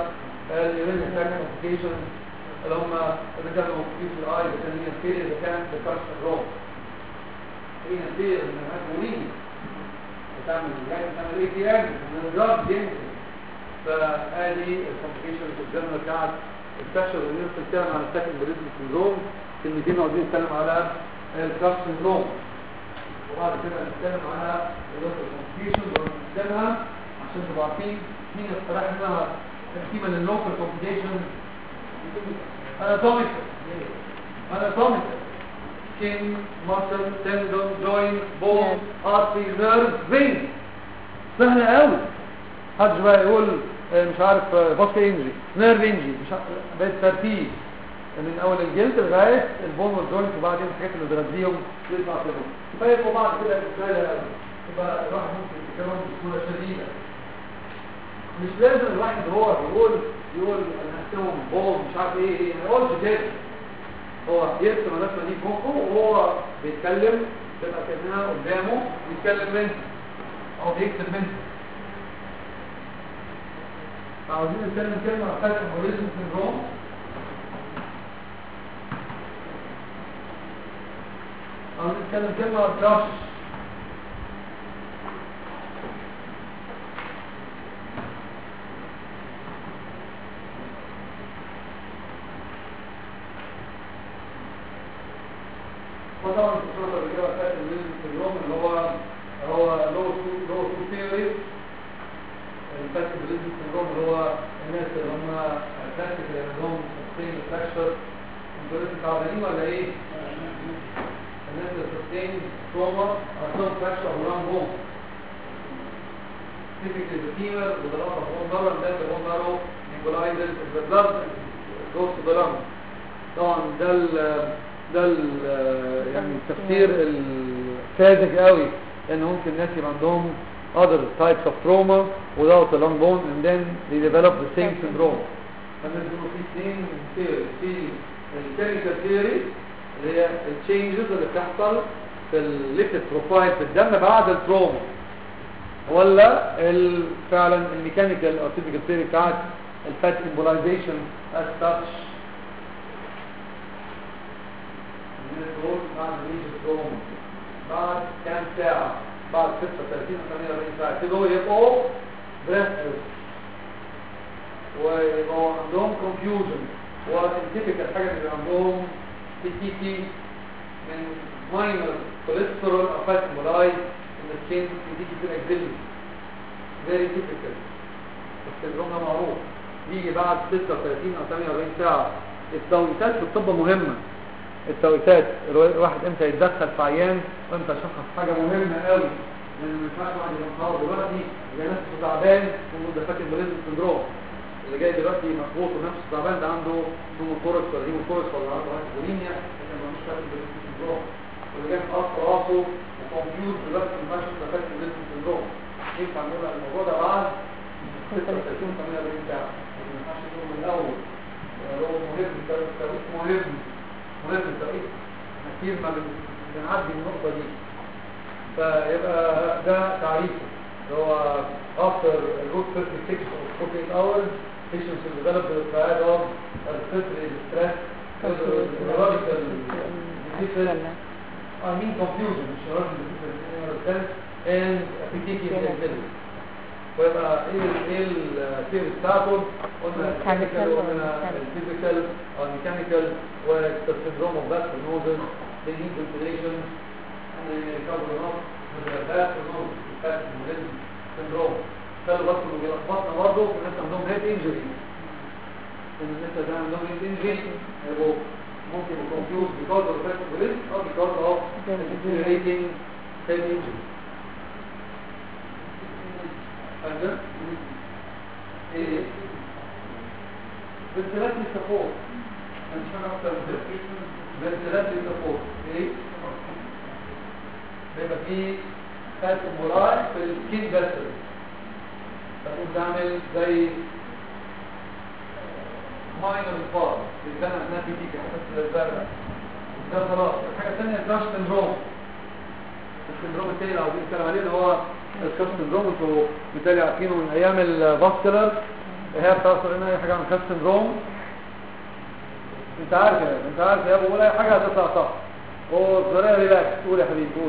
اليورين اتاك كومبليكيشن اللي هم اذا كانوا في الاي اذا كان هي فيل اذا كان بكرش الروم هي فيل من المسؤولين بتعمل يعني بتعمل ايه في يعني من الدراج ينزل فادي الكومبليكيشن في الجنرال بتاعت الفشل واللي بنتكلم على السكندريزم سندروم كلمتين عاوزين نتكلم على الكراش سندروم وبعد كده نتكلم على اللوكال كومبليكيشن ونستخدمها عشان تبقوا عارفين مين اقترح لنا تقسيمه لللوكال كومبليكيشن اناتوميكال اناتوميكال سكين ماسل تندون جوينت بون ارتري نيرف فين سهله قوي محدش بقى يقول آه، مش عارف باسك انجري نيرف انجري مش عارف بالترتيب من اول الجلد لغايه البون والجوينت وبعدين الحاجات اللي بتغذيهم يطلع كده فيبقوا بعد كده سهله قوي يبقى الواحد ممكن يتكلم بسهوله شديده مش لازم الواحد هو بيقول يقول انا هكتبهم بول مش عارف ايه ايه ما يقولش كده هو يرسم الرسمه دي في مخه وهو بيتكلم تبقى كانها قدامه بيتكلم منها او بيكتب منها عاوزين نتكلم كلمه عن فرق الموريزم سندروم عاوزين نتكلم كلمه عن كراش وطبعا الدكتور اللي جاب فرق الموريزم سندروم اللي هو هو لو تو لو تو ثيوري الفاكت بالنسبه للسندروم اللي هو الناس اللي هم كلاسيك اللي عندهم سستين فراكشر انتوا لسه تعبانين ولا ايه؟ الناس اللي سستين تروما عندهم فراكشر وران بوم typically the femur with a lot of bone marrow and then the bone marrow equalizes the blood goes to the lung طبعا ده ال ده ال يعني التفسير الساذج قوي ان ممكن الناس يبقى عندهم other types of trauma without a long bone and then they develop the same syndrome فالناس بيقولوا في اثنين theory في الكيميكال theory اللي هي التشينجز اللي بتحصل في الليبيد بروفايل في الدم بعد التروما ولا ال- فعلا الميكانيكال او تيبيكال ثيوري بتاعت الفات امبولايزيشن از تاتش بعد ريج التروما بعد كام ساعه بعد 36 48 ساعه كده يبقوا بريثلس ويبقوا عندهم confusion والتيبيكال حاجه اللي عندهم تي تي تي من minor cholesterol او fat moly in the skin تي تي تي axillary very typical السندروم ده معروف بيجي بعد 36 او 48 ساعه التوقيتات في الطب مهمه التوقيتات الواحد امتى يتدخل في عيان وامتى يشخص حاجه مهمه قوي لان ما ينفعش واحد يبقى مخاطر دلوقتي يبقى نفسه تعبان وده فاكر بريزم سندروم اللي جاي دلوقتي مخبوط ونفسه تعبان ده عنده نوموكوركس ولا هيموكوركس ولا عنده هايبوليميا لكن ما مش فاكر بريزم سندروم واللي جاي مقص راسه وكونفيوز دلوقتي ما ينفعش يبقى فاكر بريزم سندروم ينفع نقول على الموضوع ده بعد 36 48 ساعه ما ينفعش نقول من الاول هو مهم التوقيت مهم مهم التوقيت احنا كتير ما بن- بنعدي النقطه دي فيبقى ده تعريفه اللي هو after a good 36 or 48 hours patients will develop the triad of respiratory distress neurological diseases I mean confusion مش neurological diseases in general sense and petechial anxiety ويبقى ايه ال- ايه الثيوري بتاعته قلنا Mechanical الكيميكال وقلنا والmechanical. الفيزيكال او الميكانيكال والسندروم اوف بات نوزل they need ventilation and they recover enough with the bad nose fat syndrome خلوا بالكم اللي بيلخبطنا برضه في الناس عندهم هيد انجري ان الناس اللي عندهم هيد انجري يبقوا ممكن يبقوا confused because of fat syndrome or because of deteriorating head injury حاجة ايه فنتلاتي سفور مش حاجة اكتر من كده فنتلاتي سفور ايه بيبقى فيه فات مولاي في السكين فيسل فتقوم تعمل زي ماينر سبار اللي كان عندنا في دي كده الزرقاء ده خلاص الحاجة الثانية كراش سندروم السندروم التاني اللي عاوزين نتكلم عليه اللي هو الكراش سندروم انتوا بالتالي عارفينه من ايام الفاسكولار ايهاب تعرف لنا اي حاجه عن كاس سندروم انت عارف يا انت عارف يا ابو قول اي حاجه هتطلع صح قول بطريقه ريلاكس قول يا حبيبي قول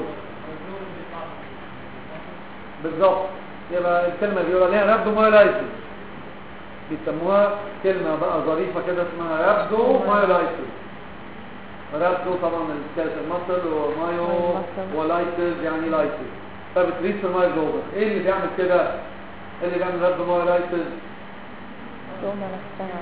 بالظبط يبقى الكلمه دي يقول عليها رابدومايلايتس بيسموها كلمه بقى ظريفه كده اسمها رابدومايلايتس رابدو طبعا الكاس المصل ومايو المصل. ولايتس يعني لايتس فبتريد في الماي جوبر ايه اللي بيعمل كده ايه اللي بيعمل رابدومايلايتس روما نفسها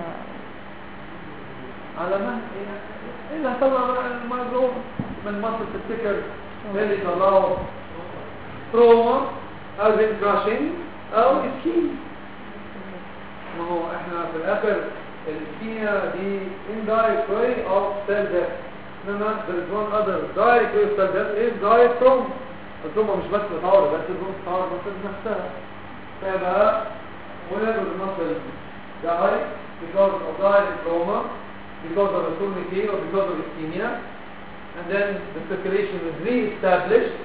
على ما ايه اللي هطلع الماي جوبر من مصر تفتكر ايه اللي طلعه تروما او زين كراشنج او اسكين ما هو احنا في الاخر الاسكيميا دي indirect way of cell death انما there is one other direct way of cell death is direct trauma التروما مش بس بتعور بس التروما بتعور بس نفسها فيبقى whenever the muscle die because of direct trauma because of a tourniquet or because of ischemia and then the circulation is re-established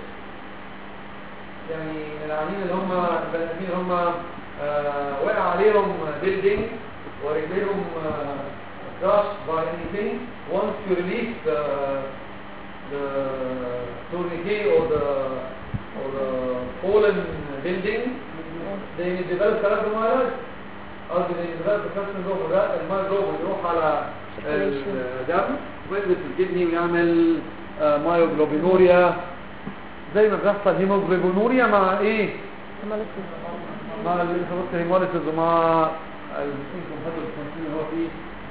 يعني العيانين اللي هم البني ادمين اللي هم آه، وقع عليهم building ورجليهم uh, crushed by anything once you release the, the tourniquet or the or the fallen building they develop cardiomyopathy قصدي they develop the cardiomyopathy ده المايجروب يروح على الدم ويدرس الكدني ويعمل آه، مايوجلوبينوريا زي ما بيحصل هيموجلوبينوريا مع ايه هيموليسيس مع الانفلوكس هيموليسيس ومع الانكم هذا الكونسيوم اللي هو فيه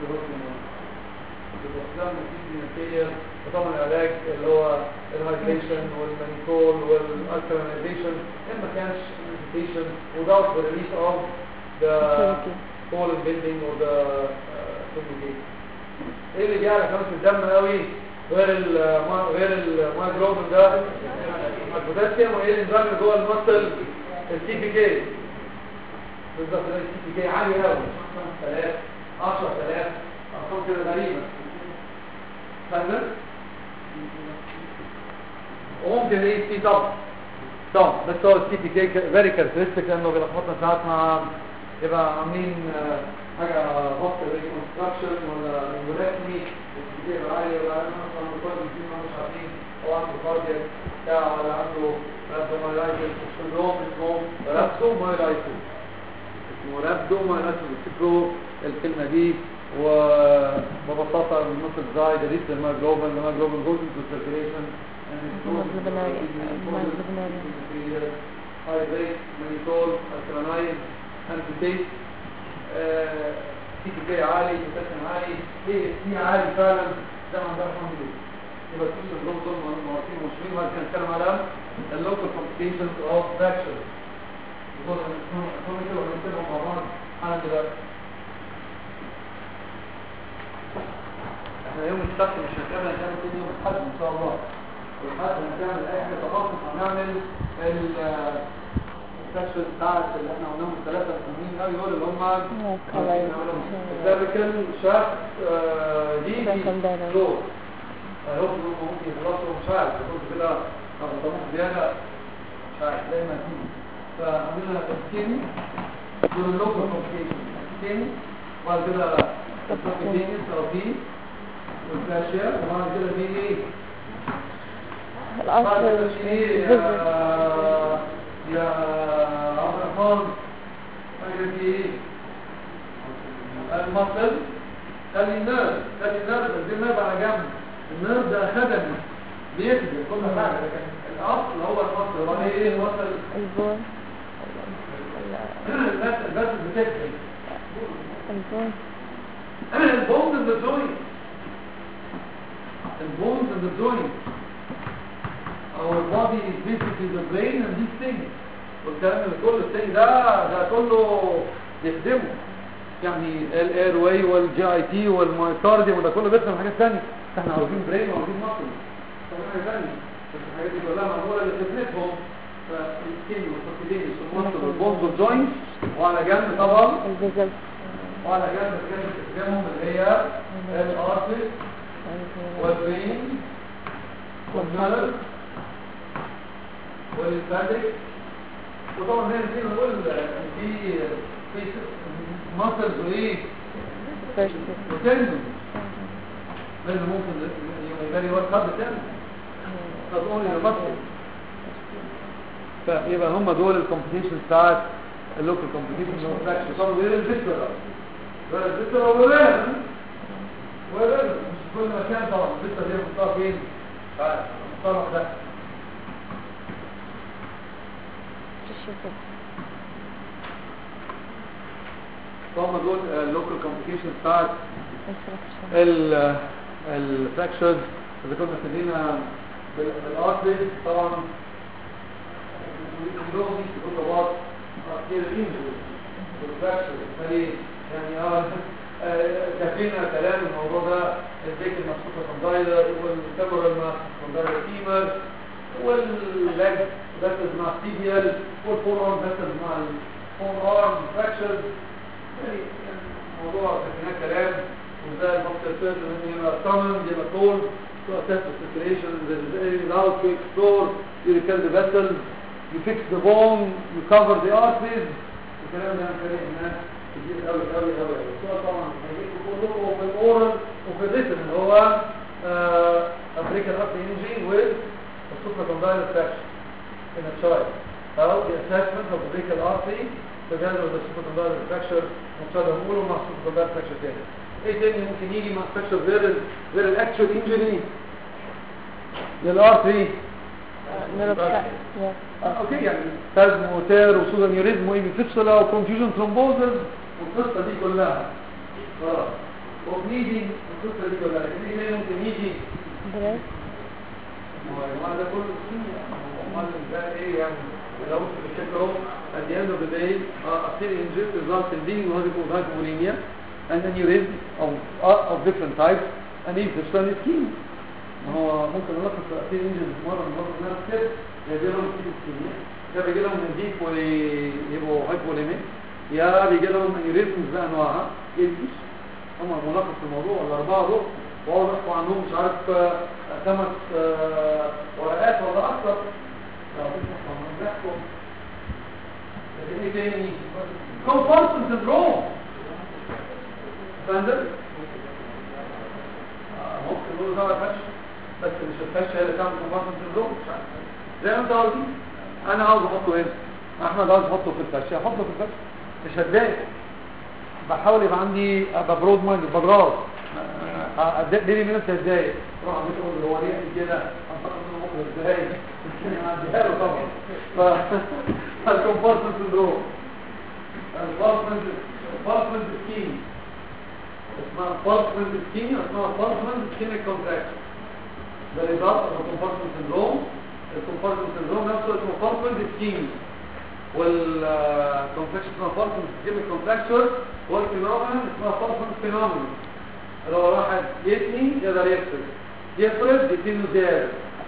البروتين الكلينيكيه وطبعا العلاج اللي هو الهايدريشن والمانيكول والالكالينيزيشن ان ما كانش الميديتيشن without the release of the fallen building or the communication ايه اللي بيعلى كمان في الدم قوي غير ال غير المايجروبين ده البوتاسيوم وايه الانزيم اللي جوه المصل السي بي كي بالظبط ده السي بي كي عالي قوي 5000 10000 ارقام كده غريبه فاهم وممكن ايه سي طبعا طبعا بس هو السي بي كي فيري كاركترستيك لانه بيلخبطنا ساعات مع يبقى عاملين آه، حاجه بط ريكونستراكشن ولا انجولاكمي السي بي كي عالي ولا مثلا مقارنه مش عارفين هو عنده كاردياك بتاع ولا عنده رابدومايلايتس سندروم اسمه رابدومايلايتس اسمه رابدومايلايتس بتفتكروا الكلمه دي وببساطه المصل زاي ده لسه الماجلوبين الماجلوبين جوز انتو سيركيليشن هايدريت مانيتول الكلانايد انتيتيت سي بي عالي بوتاسيوم عالي ايه سي عالي فعلا ده ما عندها الحمد لله يبقى كل الجروب دول معروفين ومشهورين وبعد كده نتكلم على اللوكال كومبليكيشنز اوف فراكشر دول هنكتبهم وهنكتبهم مع بعض انا دلوقتي احنا يوم السبت مش هنتقابل هنعمل كل يوم الاحد ان شاء الله والحد هنعمل اي حاجه تخصص هنعمل الفراكشر بتاعت اللي احنا قلناهم الثلاثه المهمين قوي دول اللي هم السيرفيكال شافت دي دي Secondary. دول هيوصلوا ان هم ممكن يخلصوا مش عارف يكون كده غلطانين زياده مش عارف زي ما تيجي فعملنا تسكين دول اللوكال كومبليكيشن تسكين وبعد كده السبكتينيس ثيرابي والفاشيا وبعد كده في ايه؟ بعد الأصل كده في ايه يا يا عبد الرحمن بعد كده في ايه؟ المصل خلي النرد خلي النرد دي النرد على جنب النرد ده خدمي بيخدم كل حاجه لكن الاصل هو المصل هو ايه المصل البون الناس الناس بتخدم البون البونز in the joint البونز in the joint our body is basically the brain and these things والكلام اللي كل الثاني ده ده كله يخدمه يعني الاير واي والجي اي تي والمايكارديوم وده كله بيخدم حاجات ثانيه احنا عاوزين برين وعاوزين مصل حاجه ثانيه بس الحاجات دي كلها معموله لخدمتهم فالسكين والفوكيدين والمصل والبونز والجوينت وعلى جنب طبعا الفيزل وعلى جنب كانت استخدامهم اللي هي الارتس والبرين والنرد والفاتك وطبعا هنا نسينا نقول ان في في ماسلز وايه first وتندون لازم ممكن يبقى لي وقت حد تاني تقول لي ماسل فيبقى هم دول الكومبيتيشن بتاعت اللوكال كومبيتيشن اللي هو فراكشن طبعا غير الفيسترا غير الفيسترا وغير وغير مش في كل مكان طبعا الفيسترا دي بتحطها فين؟ تعال الطرف ده تشوفه فهم دول اللوكال كومبيتيشن بتاعت instruction ال الفراكشرز اذا كنا ابتدينا بالارتريز طبعا اللغه دي بتقول طبعا كتير انجل والفراكشرز فدي يعني اه آه، كفينا كلام الموضوع ده البيك المسقوطه كوندايلر والكاميرا المسقوطه كوندايلر فيمر واللاج باتز مع التيبيال والفور ارم باتز مع الفور ارم فراكشرز يعني موضوع كفينا كلام وازاي البطل الفيرد ان يبقى summon يبقى told to assess the situation there is any allowed to explore you repair the vessel you fix the bone you cover the arteries الكلام ده هنخليه هناك كتير قوي قوي قوي قوي السؤال طبعا هيجيبكم كلكم في الاورال وفي الريتن اللي هو افريكان ارتري انجري with السوبر كوندايل فراكشن in a child او the assessment of the brachial artery together with the super condylar fracture ونشرح نقوله مع super condylar fracture تاني ايه تاني ممكن يجي مع fracture غير ال غير الاكشوال انجري للارتري neuropsych yes اوكي يعني سازم وتير وسوزان يوريزم وايمي فيستولا وكونفيوجن ثرومبوزز والقصه دي كلها خلاص وبنيجي القصه دي كلها لكن ايه تاني ممكن يجي breast ما هو يا جماعه ده كله كيمياء امال ده ايه يعني لو في الشكل اهو at the end of the day uh, a serious injury results in bleeding with hypovolemia and aneurysm of, uh, of different types and if the son is keen ما هو ممكن نلخص تأثير انجل مرة من مرة نفس كده يجي لهم كيس كيمياء يا بيجي لهم نزيف ويبقوا هايبوليميك يا بيجي لهم انيوريزمز بأنواعها يجيش هم ملخص الموضوع الأربعة دول واضح وعندهم مش عارف آه، خمس آه، ورقات ولا أكثر لو تسمع من بيحكم لكن ايه تاني؟ كومبارسون سندروم فاندر ممكن نقول ده فشل بس مش الفشل هي اللي تعمل كومبارسون سندروم مش عارف زي ما انت قلت انا عاوز احطه هنا احمد عاوز احطه في الفشل احطه في الفشل مش هتضايق بحاول يبقى عندي ابقى برود مايند بجراس اديني من انت ازاي تروح عم تقول هو ليه كده انطق منه مخرج ازاي عنديها له طبعا ف الكومبارسمنت سندروم البارسمنت البارسمنت سكيم اسمها بارسمنت سكيم اسمها بارسمنت سكيميك كونتراكشن ده ريزلت اوف الكومبارسمنت سندروم الكومبارسمنت سندروم نفسه اسمه بارسمنت سكيم والكونتراكشن اسمها بارسمنت سكيميك كونتراكشن والفينومينال اسمها بارسمنت فينومينال اللي هو واحد يتني يقدر يفرد يفرد يتنه زيادة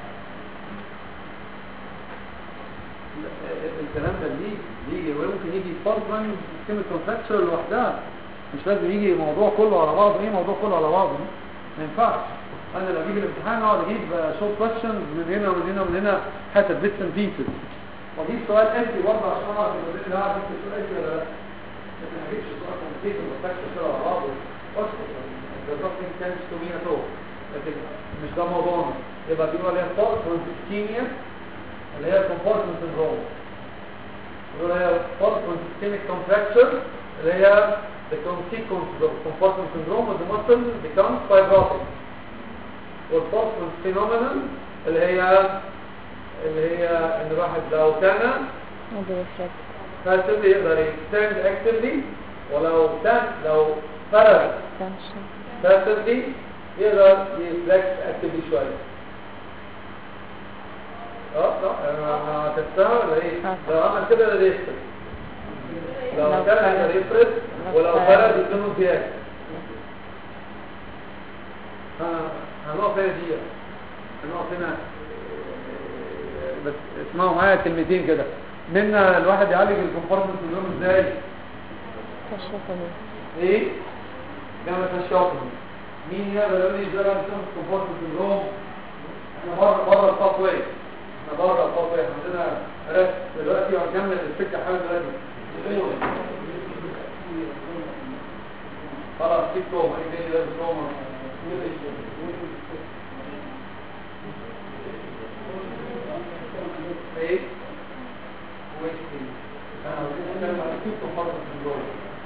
الكلام ده ليه ليه وممكن يجي فرضا كلمة كونتراكشر لوحدها مش لازم يجي الموضوع كله على بعضه ايه الموضوع كله على بعضه ما ينفعش انا لو اجيب الامتحان اقعد اجيب شورت كويشنز من هنا ومن هنا ومن هنا حتى بيتس اند بيسز واجيب سؤال انتي برضه عشان اعرف اذا ده هعرف اكتب سؤال انتي ولا لا لكن ما اجيبش سؤال كومبليكيتد وفاكشن كده على بعضه واسكت ده nothing sense to me at all لكن مش ده موضوعنا يبقى بيقولوا عليها فورس سكيميا اللي هي compartment syndrome بيقولوا عليها فورس systemic contracture اللي هي the consequence of compartment syndrome when the muscle becomes fibrotic والفورس phenomenon اللي هي اللي هي ان الواحد لو كان maybe reflect passively يقدر يستند actively ولو كان لو فرد tension passively يقدر يفلكس اكتفلي شويه اه صح انا هتستاهل ولا ايه آه. لو عمل كده ده يفرد لو لو كان فرد. هيقدر يفرد لو ولو فرد. فرد يديله زياده ها- هنقف هنا دي هنقف هنا آه، بس اسمعوا معايا كلمتين كده منا الواحد يعالج الكونفورمنس سندروم ازاي تشوفه ايه جامعة الشاطئ مين يقدر يقول لي ازاي انا بسمع كومفورت سندروم احنا بره بره الباث واي احنا بره الباث واي احنا عندنا رسم دلوقتي وهنكمل الفكره حاجه دلوقتي خلاص في تروما ايه تاني ده تروما ايه ويستي انا عاوزين نتكلم على كيف تفرق السندروم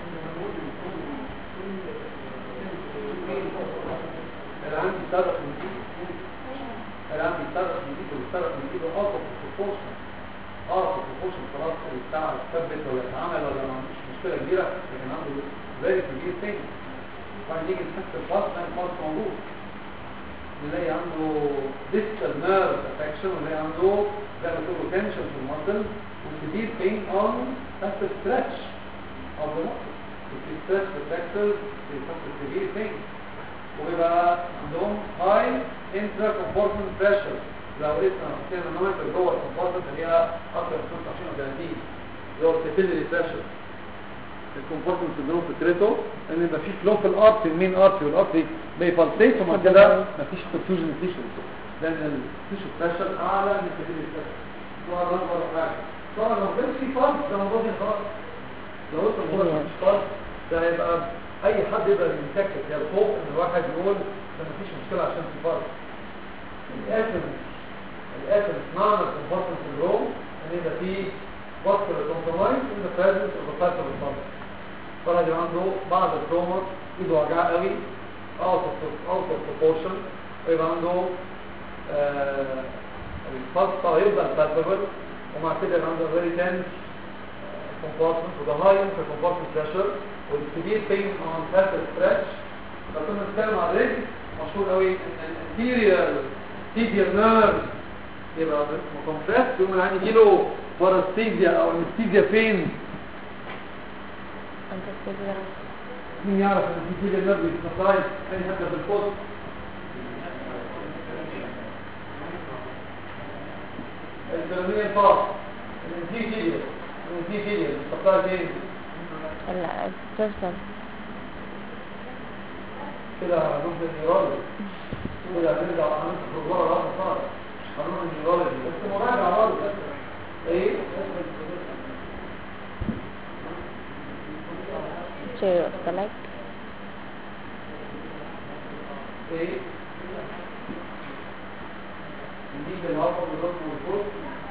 انا عندي صدق من دي انا عندي صدق من دي والصدق من دي اوت اوف بروبورشن اوت اوف بروبورشن خلاص بتاع ثبت ولا اتعمل ولا ما عندوش مشكله كبيره لكن عنده فيري كبير ثينج بعدين يجي نحس الفاست ما الفاست موجود نلاقي عنده distal nerve affection ونلاقي عنده زي ما تقولوا tension في المسل وسبير pain on at the stretch of the muscle if you stretch the flexors it's a severe pain ويبقى عندهم high intra-compartment pressure لو قلنا قلنا نومتر جوه الكومبارتمنت اللي هي اكتر من 25 او 30 اللي هو الكابيلري بريشر الكومبارتمنت سندروم فكرته ان يبقى في فلو في الارتري المين ارتري والارتري بيبلسيت ومع كده مفيش perfusion تيشو لان التيشو بريشر اعلى من الكابيلري بريشر طبعا ده ولا حاجه طبعا لو كان في فرق ده موضوع تاني خالص لو قلت الموضوع مش فرق ده هيبقى اي حد يقدر يتكتك يعني فوق ان الواحد يقول ده مفيش مشكله عشان في فرق الاخر الاخر معنى الكومبارتمنت سندروم ان يبقى فيه vascular compromise in the presence of a factor of function فالراجل عنده بعض التروما ايده وجعاه قوي out of out of proportion ويبقى عنده آه الفلسفه هيفضل palpable ومع كده يبقى عنده very tense compartment وده high inter-compartment pressure والسبير pain on faster stretch لو كنا بنتكلم على الرجل مشهور قوي ان الانتيريور tibial nerve يبقى مكمبرس يقوم العين يجيله بارستيزيا او انستيزيا فين انت تقدر مين يعرف ان الانستيزيا النرف بيتنطاي اي حته في الفوت البرونية الفاص الانتيجيا الانتيجيا بيتنطاي فين لا تفضل كده هنروح للنيورولوجي كده هنرجع هندخل ورا رقم صار هنروح للنيورولوجي بس مراجعة برضه ايه to your stomach ايه نجيب الهرم بالرقم والفوق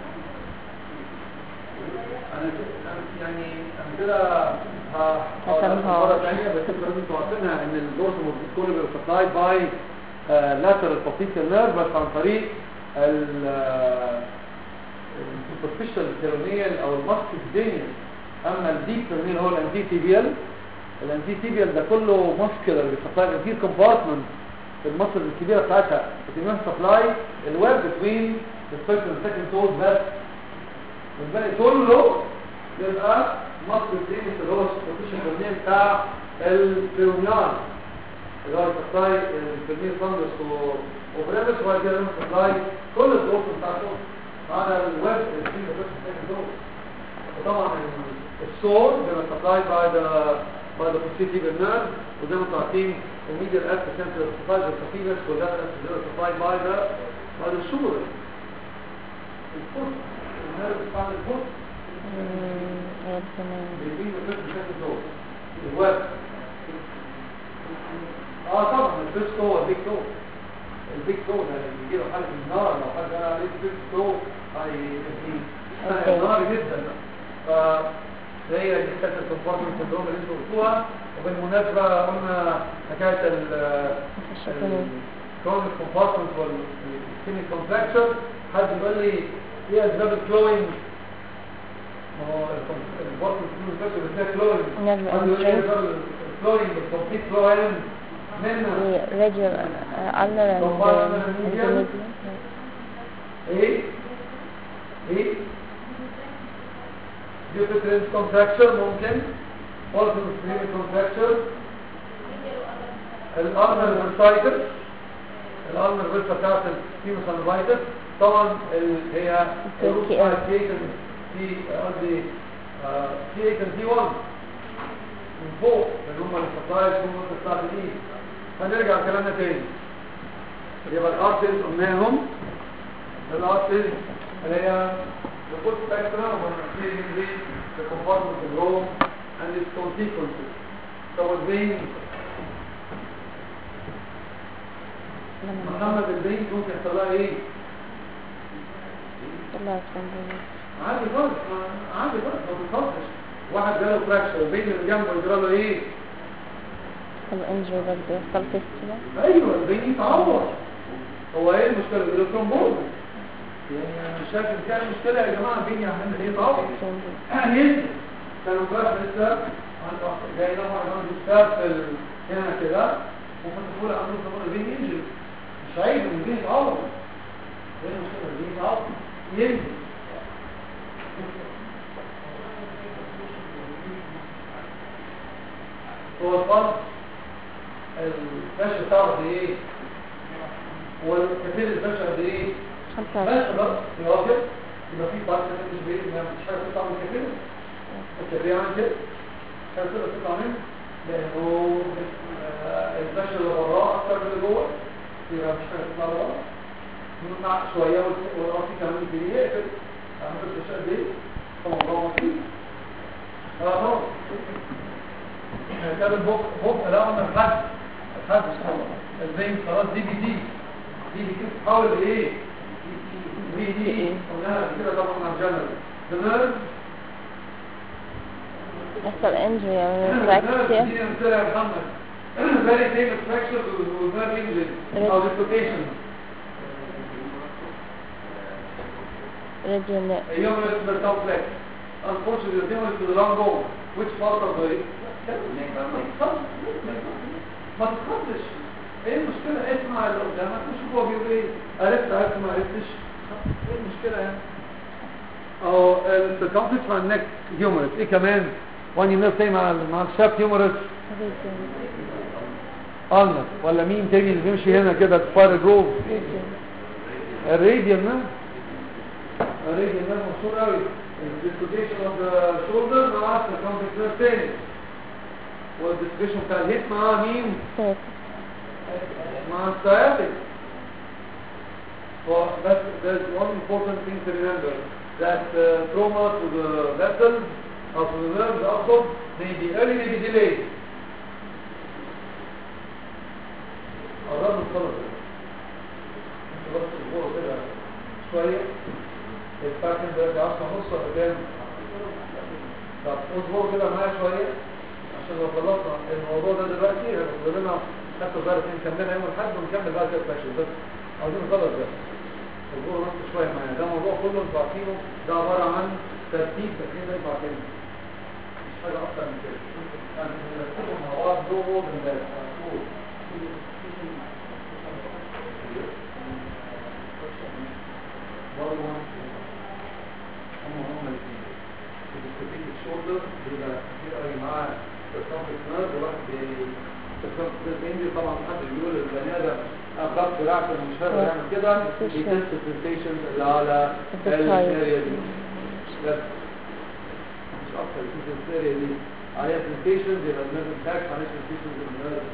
انا كده- أنا يعني انا كده ه- هسمها. مرة تانية بس انتوا لازم تعرفينها ان الدورس والفيسكولي بيبقى سبلايد باي lateral popliteal nerve بس عن طريق ال السوبرفيشال بيرونيال او الماسك دينيال اما الديب بيرونيال هو الانتي تيبيال الانتي تيبيال ده كله ماسكولار بيسبلاي الانتير كومبارتمنت المصل الكبيره بتاعتها بتبقى سبلاي الويب بتوين الفيرست والسكند توز بس والباقي كله يبقى مصل الدينيال اللي هو السوبرفيشال بيرونيال بتاع البيرونيال اللي هو سبلاي البيرونيال فانجس وبريبس وبعد كده سبلاي كل الدوز بتاعته هذا الويب اللي فيه بس السكند توز وطبعا الصور بيبقى سبلايد باي ذا باي ذا بوزيتيف نيرف وزي ما انتم عارفين الميديال اكت سنتر سبلايد باي السفينس واللاتر اكت سبلايد باي ذا باي ذا شولر الفوت النيرف بتاع الفوت Mm, yes, تمام بيبين الفيرست سكند دول الويب اه طبعا الفيرست هو البيج تو البيج تو ده اللي بيجي له حاله النار لو حد قال عليه الفيرست تو أوكي. هي نار جدا ف هي دي كانت الكومبارتمنت سندروم اللي انتوا قلتوها وبالمناسبه قلنا حكايه ال الشيكونين. الكرونيك كومبارتمنت والسكيميك كونتراكشن حد يقول لي ايه اسباب الكلوينج ما هو الكومبارتمنت كونتراكشن بتلاقي كلوينج Nerve حد يقول لي ايه entry. اسباب الكلوينج الكومبليت كلوينج منها the regular uh, ulnar and Compartment uh, and intermediate medial. ايه ايه ديوترينس كونتراكشن ممكن اورثوستريميك كونتراكشن الارنر فيرسايتس الارنر فيرسا بتاعت الفيموسانوفايتس طبعا ال- هي التركي ال. كيتن في قصدي كيتن دي 1 من فوق اللي هم السبلايز هم بتاعت دي هنرجع كلامنا تاني يبقى الارترز قلناهم الارترز اللي هي الفوت سبيكترم والمسيرين دي the compartment of Rome and its consequences طب البين لما محمد البين ممكن يحصل لها ايه؟ طلعت سندروم عادي خالص ما- عادي خالص ما بتخافش واحد جاله فراكشر البين اللي جنبه يجرى له ايه؟ الانجري برضه يحصل فيستولا ايوه البين يتعور هو ايه المشكله؟ الالكترومبوز يعني انا مش شايف ان كان مشكله يا جماعه البين يعمل ايه يتعور ينزل كانوا امبارح لسه عنده واحد جاي نوع عنده اشتاب في ال- هنا كده وفتحوا له عنده صابون البين ينزل مش عيب ان البين يتعور ايه المشكله البين يتعور ينزل هو الفرق الفشل بتاعه قد ايه؟ والكثير الفشل قد ايه؟ خمسة بس خلاص يا راجل يبقى في فرق مش بين ما فيش حاجه تطلع من الكثير الكثير يعمل كده مش حاجه تقدر تطلع منه لانه آه، الفشل اللي وراه اكتر من اللي جوه يبقى مش حاجه تطلع وراه نقع شويه وال- وراه في كمان الجنيه يقفل عملت الفشل دي فالموضوع بسيط خلاص كان البوك بوك لا انا الحد الحد البين خلاص دي بي دي دي بي دي تتحول لايه بي دي قلناها قبل كده طبعا مع الجنرال تمام يحصل انجري او فراكشر دي امثله يا محمد very famous fractures with nerve injury او dislocation ريجن a humerus per complex unfortunately the humerus to the long bone which part of the ما تتخطش ايه المشكلة اسمع اللي قدامك وشوف هو بيقول ايه عرفت عرفت ما عرفتش ايه المشكلة يعني اهو السيركمفلكس مع النك هيومرس ايه كمان واني نيرف تاني مع ال- مع الشاب هيومرس ريجن النر ولا مين تاني اللي بيمشي هنا كده تفار جروف ريجن الراديال نيرف الراديال نيرف مشهور قوي الديسلوكيشن اوف ذا شولدر مع السيركمفلكس نيرف تاني والديسلوكيشن بتاع الهيب مع مين ستيت مع السciatic well, but there's one important thing to remember that uh, trauma to the vessels or to the nerves also may be early may be delayed قررنا نخلص انت بس الاسبوع كده شوية الساعة كام دلوقتي 10 ونص ولا كام؟ طب اصبروا كده معايا شوية عشان لو خلصنا الموضوع ده دلوقتي هيبقى لنا حتى ظاهر اتنين نكملها يوم الاحد ونكمل بعد كده الفاشل بس عاوزين نخلص ده اصبروا بس شوية معايا ده موضوع كله انتوا عارفينه ده عبارة عن ترتيب تكوين يطلع تاني مش حاجة أكتر من كده يعني بنرتبهم مع بعض دول امبارح على طول برضه هم هم الاثنين الديسكوتيك الشولدر بيبقى كتير قوي معاه الكومبلكس نيرف وواحد بينزل طبعا حد بيقول البني ادم اخذ دراعته مش هيقدر يعمل كده بيتست السنسيشنز اللي على الاريا دي بس مش اكتر بيتست الاريا دي عليها سنسيشنز يبقى النيرف بتاعك عليه سنسيشنز النيرف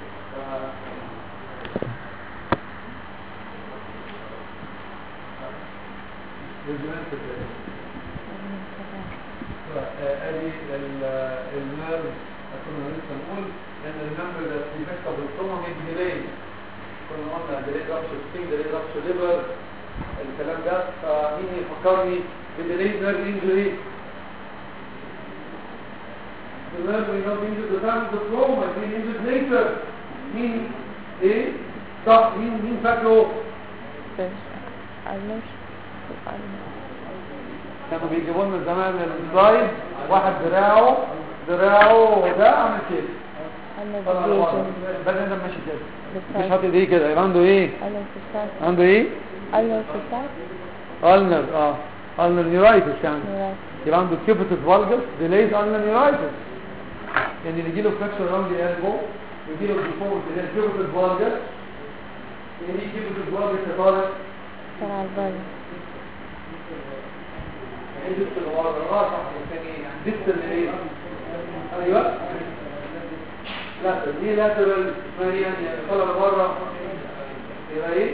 ادي النيرف كنا لسه نقول ان remember that the effect of the trauma may be delayed كنا قلنا delayed rupture skin delayed rupture liver الكلام ده فمين يفكرني delayed nerve injury the nerve may not be injured the time of the trauma it may be injured later مين ايه صح مين مين فاكره المش كانوا بيجيبوا لنا زمان السلايد واحد دراعه دراعه ده عامل كده طبعا المش بدل ده ماشي كده مش بالسايد حاطط ايديه كده يبقى عنده ايه الانفصال عنده ايه الانفصال النر اه النر نيورايتس يعني يبقى عنده كيبوتس فالجس ديليز النر نيورايتس يعني اللي يجيله فراكشر راوند البو يجيله ديفورم اللي هي كيبوتس فالجس يعني ايه كيبوتس فالجس يا طارق طلع البر يعني ديست اللي ورا اه صح يعني ايه ديست اللي ايه ايوه لا دي لاترال اسمها ايه يعني طالع لبره يبقى ايه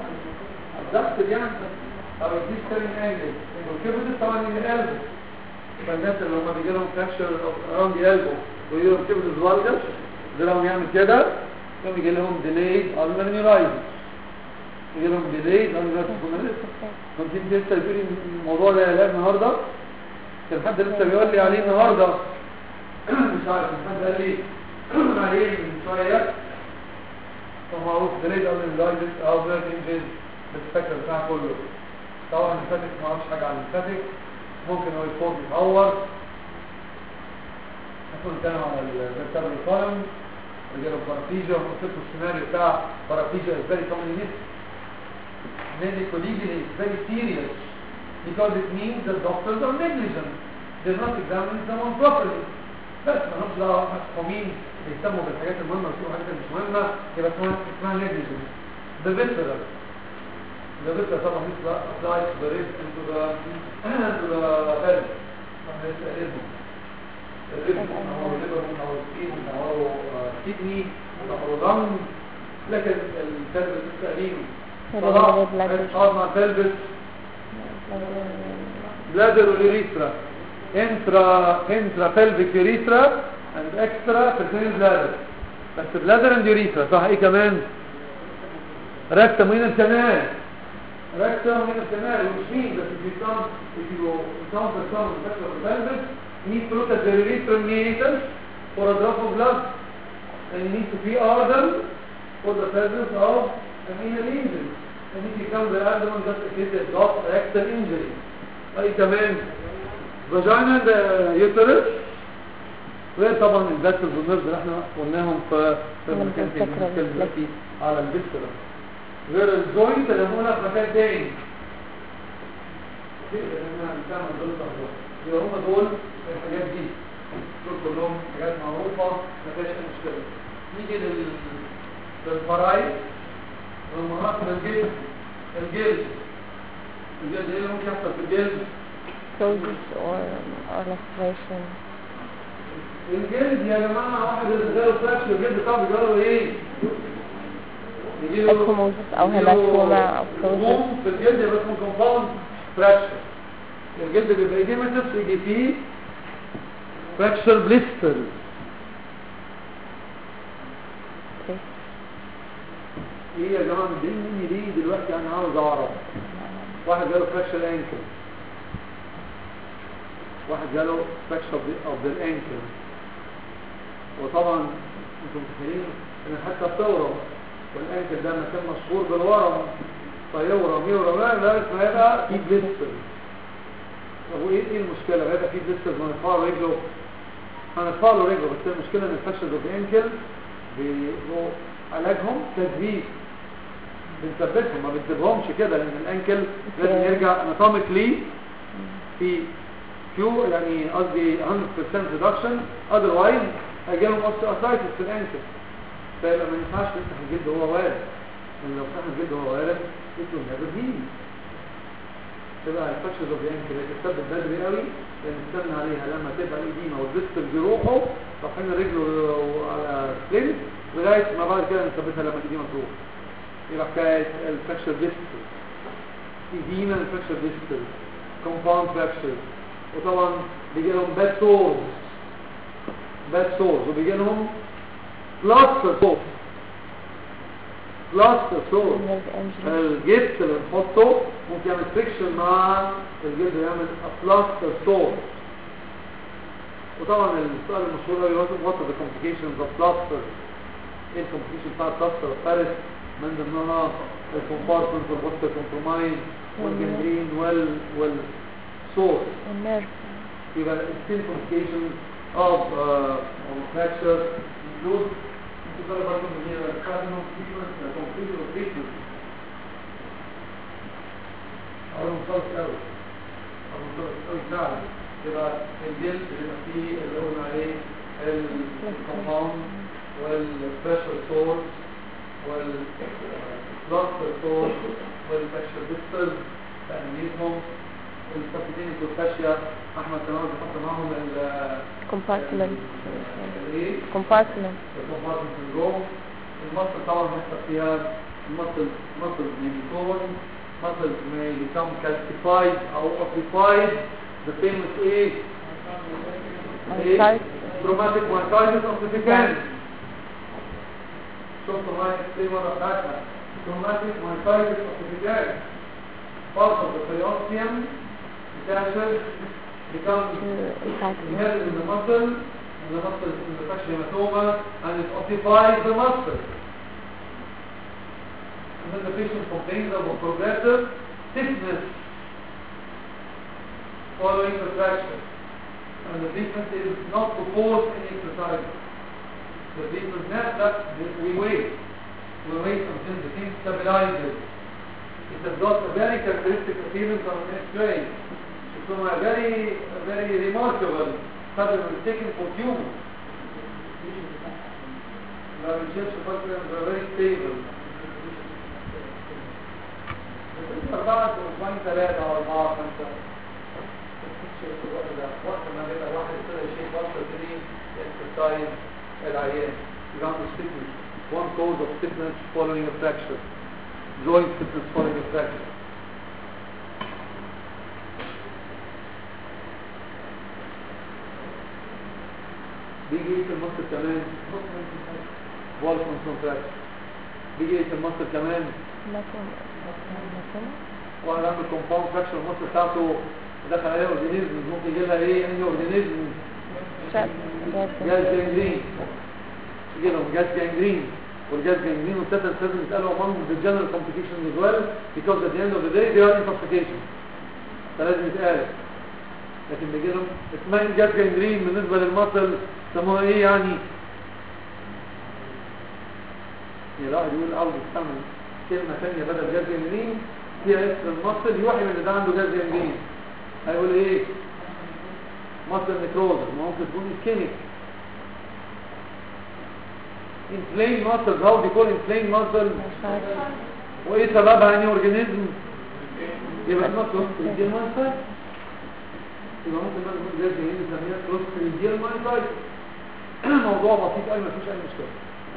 الضغط يعني او الديسترين انجل والكيبوتس طبعا من القلب فالناس اللي هم بيجي لهم فراكشر اراوند ذا البو ويجي لهم تيبل فالجس ده لهم يعمل كده يوم يجي لهم ديليد النر نيورايز يجي لهم ديليد النر ممكن لسه بيقول لي الموضوع ده يا النهارده كان حد لسه بيقول لي عليه النهارده مش عارف كان حد قال لي عليه من شويه فمعروف ديليد النر نيورايز او نيرف انجز الفكره بتاعها كله طبعا الفاتك ما اعرفش حاجه عن الفاتك ممكن هو يكون يتعور هكون نتكلم على الفيرتبرال كولم رجاله بارافيجيا وقلت لكم السيناريو بتاع بارافيجيا is very common in medical legally it's very serious because it means that doctors are negligent they're not examining someone properly بس ما لهمش دعوه محكومين بيهتموا بالحاجات المهمه ويسيبوا الحاجات اللي مش مهمه يبقى اسمها اسمها negligence the visceral the visceral طبعا this applies to the rib and to the to the head from this elbow الرب نهاره ليفر نهاره سكين نهاره كدني نهاره ضم لكن التلبس السليم طلع صار مع تلبس bladder والurethra intra intra pelvic urethra and extra peritoneal bladder بس bladder and urethra صح ايه كمان rectum وهنا الكنال rectum وهنا الكنال which means that if you come if you encounter some infection of the pelvis you need to look at the urethral meatus for a drop of blood and you need to be ardent for the presence of an anal injury and if you come the abdomen just in case there's got rectal injury اي كمان vagina the uterus غير طبعا الفاسل والنرز اللي احنا قلناهم في في لما مكان تاني تذكر بنتكلم الفلك. دلوقتي على الفيسرا غير الجوينت اللي هنا في مكان تاني كده احنا هنتكلم دول الأخبار. يبقى هم دول الحاجات دي دول كلهم حاجات معروفة ما فيهاش أي مشكلة نيجي لل للفرايد والمرات الجلد الجلد الجلد ايه اللي ممكن يحصل في الجلد Ptosis or, or lacration. الجلد يا جماعة واحد اللي جاله فراكشر الجلد بتاعه بيجاله ايه؟ يجيله Ecchymosis أو hematoma أو ptosis. هموم في الجلد يبقى اسمه كومباوند فراكشر الجلد بيبقى يجي متس يجي فيه فراكشر بليستر Okay. ايه يا جماعة مدين مني ليه دلوقتي انا عاوز اعرف واحد جاله فراكشر انكل واحد جاله فراكشر اوف ذا انكل وطبعا انتم متخيلين ان حتى الثورة والانكل ده مكان مشهور بالورم فيورم يورم لا لا فهيبقى في بليستر طب وايه ايه المشكلة هيبقى في بليستر ما نرفع له رجله هنرفع له رجله بس المشكلة ان الفراكشر اوف ذا انكل بيبقوا علاجهم تثبيت بنثبتهم ما بنسيبهمش كده لان الانكل لازم يرجع اناتوميكلي في فيو يعني قصدي 100% ريدكشن اذروايز هيجي لهم اوستيوارثرايتس في الانكل فيبقى ما ينفعش تفتح الجلد وهو وارد لان لو فتحنا الجلد وهو وارد اسمه نيفر هيل تبقى الفاكشرز اوف الانكل تثبت بدري قوي لان نستنى عليها لما تبقى الايديما والديستل بيروحوا رافعين رجله على سليم لغايه ما بعد كده نثبتها لما الايديما تروح يبقى حكايه الفاكشر ديستل ايديما الفاكشر ديستل كومباوند فاكشر وطبعا بيجي لهم باد سورز باد سورز وبيجي لهم بلاستر سورز بلاستر سورز Nerve injury. الجبس اللي بنحطه ممكن يعمل فريكشن مع الجلد يعمل بلاستر سور وطبعا السؤال المشهور قوي وات ذا كومبليكيشنز اوف بلاستر ايه الكومبليكيشن بتاع البلاستر فارس من ضمنها الكومبارتمنت والبوستر كومبرومايز والجنجرين وال والسور النيرف. يبقى الستين complications of uh, of fracture include انتظار برضه من هي cardinal treatment complete or treatment أول مصارف أوي أول مصارف أوي فعلا يبقى الجلد اللي فيه اللي قلنا عليه الكومباوند والبريشر سورس والبلاستر سورس والفاشر ديسترز تأمينهم السبتينيك والفاشيا احمد تمام بيحط معاهم ال Compartment. ايه Compartment. الكومبارتمنت سندروم المصل طبعا بيحصل فيها المصل مصل ميميتون مصل may become calcified او ossified the famous ايه Myositis. تروماتيك مايكايتس اوف ذا كان شفتوا معايا ايه مره بتاعتها تروماتيك مايكايتس اوف ذا كان part of the periosteum attaches becomes Infected. inherent in the muscle and the muscle is in the fascia hematoma and it occupies the muscle and then the patient complains of a progressive stiffness following the fracture and the treatment is not to force any exercise. The treatment is not that we wait. We wait until the thing stabilizes. It has got a very characteristic appearance on an X-ray. It's from a very, a very remarkable pattern was taken for tumor. The research patterns are very stable. أربعة أسبوعين ثلاثة أو أربعة خمسة وقت ما بيبقى واحد كده شيء وصل تري exercise العيان يبقى عنده stiffness one cause of stiffness following a fracture joint stiffness following a fracture بيجي ايه في المصل كمان والكونسون fracture بيجي ايه في المصل كمان Hematoma. Hematoma. واحد عامل كومباوند فراكشر المصل بتاعته دخل عليها اورجانيزم ممكن يجي لها ايه انهي اورجانيزم Shut. جاز جانجرين يجي لهم جاز جانجرين والجاز جانجرين والتتنس لازم يتقالوا among the general complications as well because at the end of the day they are intoxication فلازم يتقال لكن بيجي لهم اسمها جاز جانجرين بالنسبة للمصل سموها ايه يعني يا الواحد يقول عاوز يستعمل كلمة ثانية بدل جاز جانجرين فيها اسم المصل يوحي ان ده عنده جاز جانجرين هيقول ايه مصل نكروزس ما ممكن تكون اسكيميك inflamed muscles how do you call inflamed muscle Myositis. وايه سببها يعني اورجانيزم يبقى اسمها كلوستريديال مايسايت يبقى ممكن بقى نقول جاز جانجرين نسميها كلوستريديال مايسايت موضوع بسيط قوي مفيش اي مشكله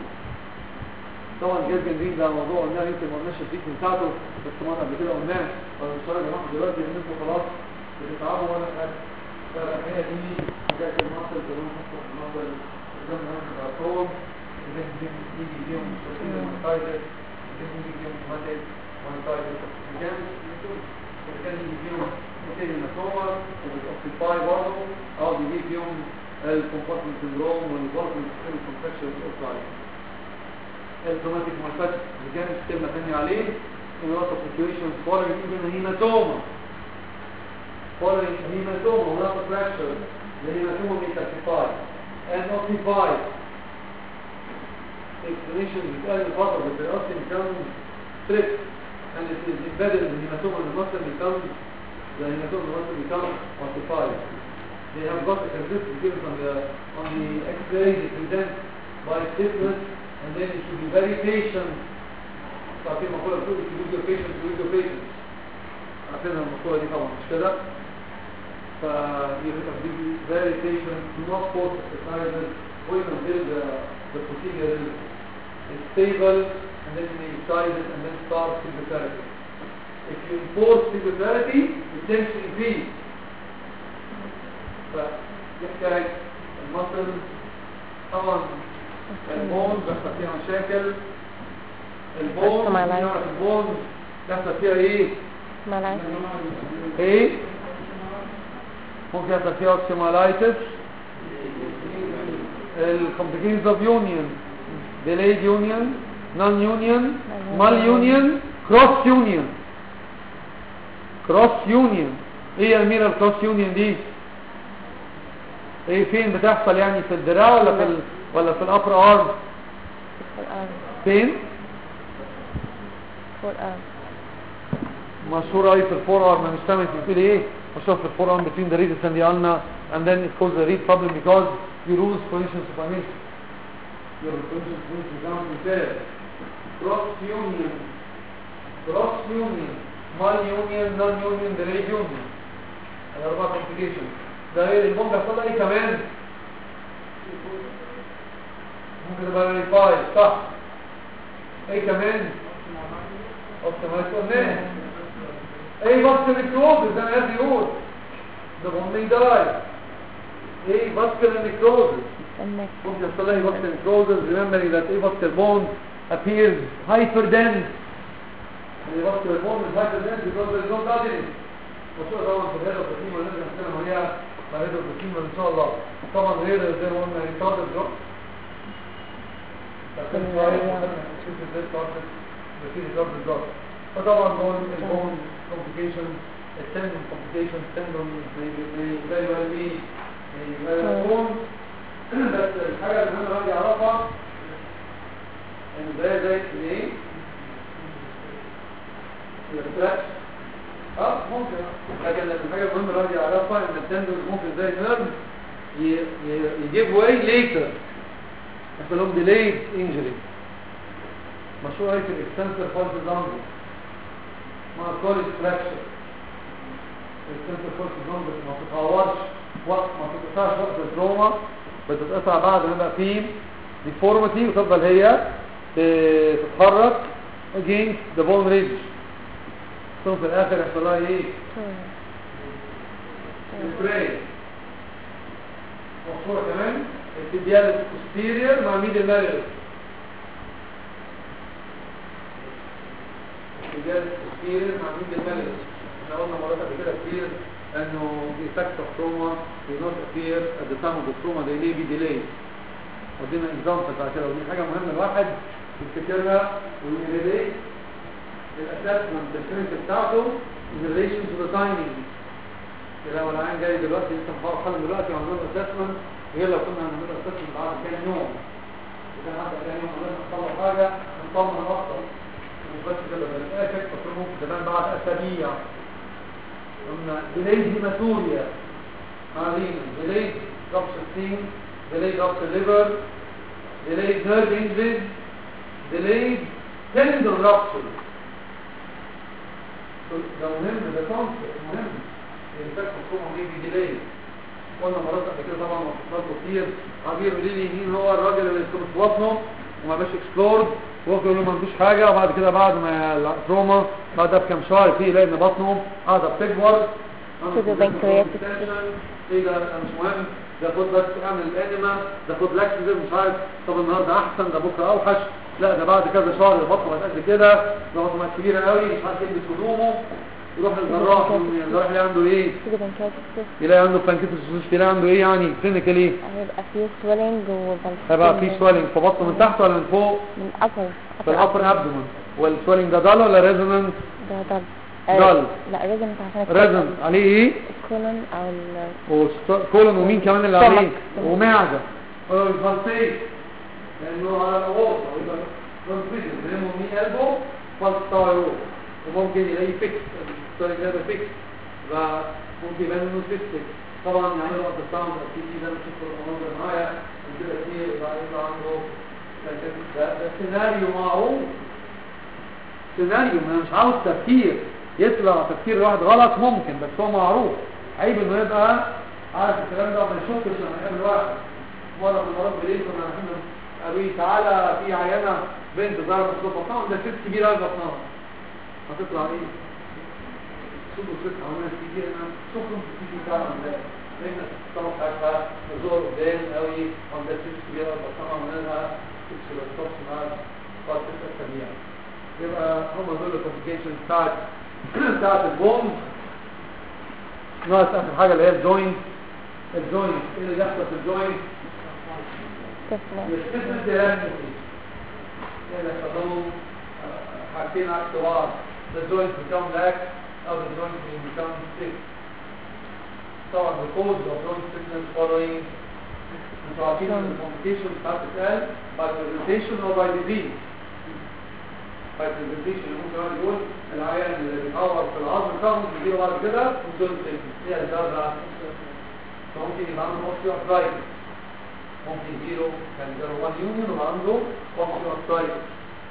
طبعا جاز جانجرين ده موضوع قلناه يمكن ما قلناش التريتمنت بتاعته بس مرة قبل كده قلناه فانا مش يا جماعه دلوقتي ان انتوا خلاص بتتعبوا ولا حاجه فهي دي حاجات المصل كلهم خاصه بالمصل قدام ناس الارقام اللي يجي فيهم سوسيال مونتايزر اللي يجي فيهم ماتيك مونتايزر كان اللي كان يجي فيهم سوسيال ماتوما وبتوكسيفاي برضه او بيجي فيهم الكومبارتمنت سندروم والبارتمنت سيستم كونفكشن اوفلاين التوماتيك ماركات اللي كانت كلمة ثانية عليه in a lot of situations following even a hematoma following a hematoma not a fracture the hematoma may calcify and occupy explanation بيتقال part of the periosteum becomes stripped and it is embedded in the hematoma and the muscle becomes the hematoma and the muscle becomes occupied they have got a characteristic given on the on the x-ray they present by stiffness and then you should be very patient تعطيه مقولة بتقول if you lose your patience you lose your patience عارفين المقولة دي طبعا مش كده ف you have to be very patient do not force exercises wait until the, the procedure is, is stable and then you may decide it and then start physiotherapy if you enforce physiotherapy it tends to increase فيحتاج المصل طبعا البون بيحصل فيها مشاكل البون Osteomyelitis. نعرف البون بيحصل فيها ايه Myositis. ايه ممكن يحصل فيها اوستيومالايتس الكومبليكيشنز اوف يونيون delayed union non union mal union cross union cross union ايه يا اميره الكروس يونيون دي ايه فين بتحصل يعني في الدراع ولا في ال... ولا في الابر ارم Forearm. فين Forearm. مشهور قوي في الفور ارم مش سامع انت بتقول ايه مشهور في الفور ارم between the radius and the ulna and then it causes a read problem because you lose position supination your position supination becomes impaired cross union cross union mal union non union delayed union الاربع complications ده ايه المهم بيحصل لها ايه كمان ممكن تبقى ريفايد صح ايه كمان اوبتمايز قلناه ايه بس الكروز زي ما يقول يقول the bonding dye ايه vascular necrosis النك ممكن يحصل لها vascular necrosis remembering that a vascular bone appears hyperdense the vascular bone is hyperdense because there is no blood in it وشو طبعا في الهيدو بروتين ولا نرجع نتكلم عليها مع الهيدو بروتين ان شاء الله طبعا غير زي ما قلنا ريتارد دروب فطبعا دول البون complications التندون complications tendon very well be يكون بس الحاجة اللي انا راجع اعرفها ان ده زي ايه الريتراكشن اه ممكن لكن الحاجة المهمة اللي راجع اعرفها ان التندون ممكن زي نيرف يجيب واي ليتر يحصل لهم delayed injury مشروع ايه في الاكستنسر فالس زامبل مع كوليج فراكشر الاكستنسر فالس زامبل ما تتعورش وقت ما تتقطعش وقت التروما بتتقطع بعد ما يبقى فيه ديفورميتي وتفضل هي ت- تتحرك against the bone ridge ثم في الاخر يحصل لها ايه؟ سبراي مقصورة كمان التبيال posterior مع ميدل مالر التبيال posterior مع ميدل مالر احنا قلنا مرات قبل كده كتير انه the effect of trauma will not appear at the time of the trauma they may be delayed ودينا example بعد كده ودي حاجة مهمة الواحد يفتكرها ويريليت الاسسمنت الكلينيك بتاعته in relation to the timing لو العين جاي دلوقتي لسه محاول حل دلوقتي وعملنا اسسمنت غير لو كنا هنعمل اسسمنت بعد كام يوم اذا حتى كام يوم لازم نحصل له حاجه نطمن اكتر مش بس كده ده الاخر تصير ممكن كمان بعد اسابيع قلنا ديليد هيماتوريا عارفين ديليد ربش السين ديليد ربش الليفر ديليد نيرف انجريز ديليد تندر ربشر ده مهم ده كونسبت مهم الانفكت الكومون دي ديلي قلنا مرات قبل كده طبعا مصطلحات كتير عبير يقول لي مين هو الراجل اللي كان في بطنه وما باش اكسبلورد وهو يقول له ما عندوش حاجه وبعد كده بعد ما التروما بعدها بكام شهر فيه يلاقي ان بطنه قاعده بتكبر كده بنكرياتيك ايه ده أنا مش مهم ده خد بس اعمل الانيما ده خد لاكسيزم مش عارف طب النهارده احسن ده بكره اوحش لا ده بعد كذا شهر البطنه بقت قد كده ده بطنه بقت كبيره قوي مش عارف يلبس هدومه يروح للجراح الجراح اللي عنده ايه كده بنكرياتيك سيست يلاقي عنده بانكيتس يلاقي عنده ايه يعني كلينيكالي هيبقى فيه سويلنج وبلسين هيبقى في سويلنج في بطنه من تحت ولا من فوق من upper في الابر ابدومن والسويلنج ده دال ولا ريزونانس ده دل دل. لا ريزن عشان ريزون عليه ايه الكولون او ال وكولون ومين كمان اللي stomach. عليه ومعده والفالسيت لانه على الاورطه ويبقى كونفيجن بينهم مين قلبه فالستايرو وممكن يلاقي فيكس الستايرو ده فيكس فممكن يبان انه سيستك طبعا يعملوا التر ساوند اكيد ده مش المنظر معايا وكده كتير يبقى يطلع عنده ده ده سيناريو معروف سيناريو ما أنا مش عاوز تفكير يطلع تفكير الواحد غلط ممكن بس هو معروف عيب انه يبقى عارف الكلام ده ما يشكش لما يقابل واحد مره من المرات بالليل كنا رايحين ابي تعالى في عيانه بنت ضربت صوت بطنها ده ست كبيره قوي بطنها هتطلع ايه؟ صوت ست عملنا كتير انا شكرا في التي بتاعنا ده لان طبعا حاجه نزور قدام قوي عند ست كبيره قوي بطنها عملنا تكسر الصوت مع بعد ست اسابيع يبقى هم دول الكومبليكيشن بتاعت بتاعت البوم ناقص اخر حاجه اللي هي الجوينت الجوينت ايه اللي بيحصل في الجوينت طفل يستثنى تيرانوسي يعني يحصلوا حاجتين عكس بعض the joint become lax or the joint will become stiff طبعا the cause of joint stiffness following انتوا عارفين ان الكومبليكيشن بتاعت تتقال by presentation or by disease by presentation ممكن واحد يقول العيان اللي بيتعور في العظم بتاعهم بيجيله بعد كده joint stiffness هي الدرجة فممكن يبقى عنده osteoarthritis ممكن يجيله كان جاله وان يونيون وعنده osteoarthritis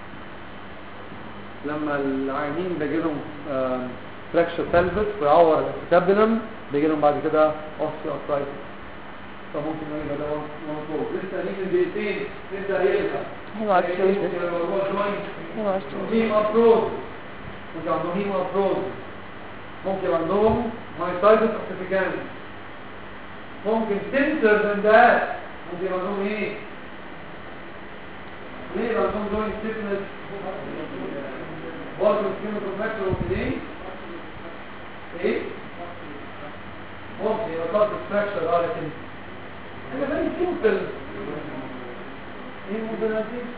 لما العيانين بيجي لهم فراكشر pelvis ويعور الاسكابولم بيجي لهم بعد كده osteoarthritis فممكن يبقى ده موضوع لسه نيجي دقيقتين نبدا يلحق هيمارثروزس هيمارثروزس هيم ابروز ممكن عندهم هيم ابروز ممكن عندهم مايسايتس اوسيفيكانس ممكن تنسر من ده ممكن يبقى عندهم ايه ليه يبقى عندهم جوينت ستيفنس برضه الكيمو كونتراكتور ممكن ايه ايه ممكن يبقى ضغط ستراكشر اه لكن حاجه فيري سيمبل ايه مودرنايزيشن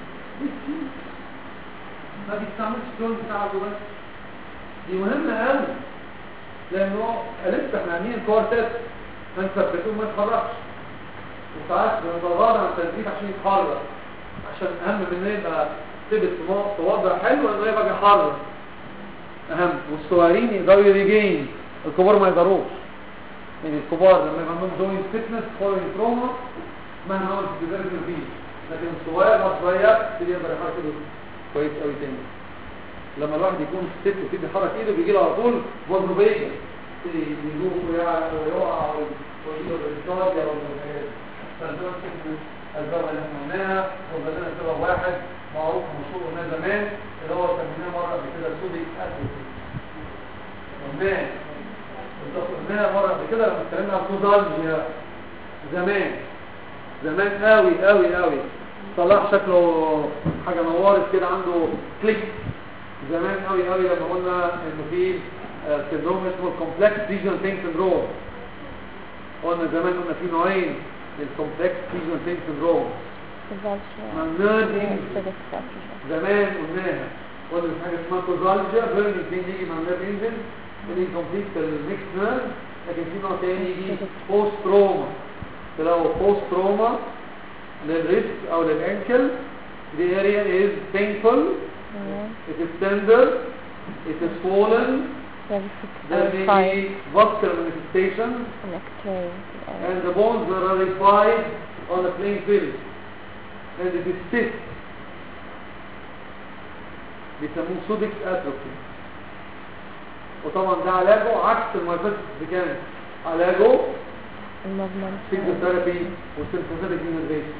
ما بيستعملش الجوينت بتاعته بس دي مهمه قوي لانه لسه احنا عاملين كوارتات ما نثبتوه ما يتحركش وساعات بنضغط على التنزيل عشان يتحرك عشان اهم من انه يبقى ثبت في مو- في وضع حلو انه يبقى يحرك اهم والصغيرين يقدروا يريجين الكبار ما يقدروش يعني الكبار لما يبقى عندهم جوينت فتنس فولوينج تروما مهما عملت بيقدروا فيه لكن الصغير بعد شويه يبتدي يقدر يحرك ايده كويس قوي تاني لما الواحد يكون ست ويبتدي يحرك ايده بيجي له على طول وزنه بيجي يبتدي يدوخ ويقع ويقع ويجي له الانتاج او الحاجات فالدول من الاسباب اللي احنا قلناها وبدأنا سبب واحد معروف ومشهور قلناه زمان اللي هو سميناه مره قبل كده سودي اسيد قلناه بالظبط قلناها مره قبل كده لما اتكلمنا عن سوزالجيا زمان زمان قوي قوي قوي صلاح شكله حاجه نورت كده عنده كليك زمان قوي قوي لما قلنا انه في آه، سندروم اسمه الكومبلكس ريجنال بين سندروم قلنا زمان قلنا في نوعين للكومبلكس ريجنال بين سندروم معناه زمان قلناها قلنا في حاجه اسمها كوزالجيا بيرنينج بين يجي مع النيرف انجن الانكمبليت الميكس نيرف لكن في نوع تاني يجي بوست تروما تلاقوا بوست تروما للريست او للانكل the area is painful it is tender it is swollen there may be vascular manifestation and the bones are rarified on a plain film and it is stiff بيسموه سودكس اتروفي وطبعا ده علاجه عكس المايفاسيس كان علاجه فيزيوثيرابي وسيمباثيك انرفيشن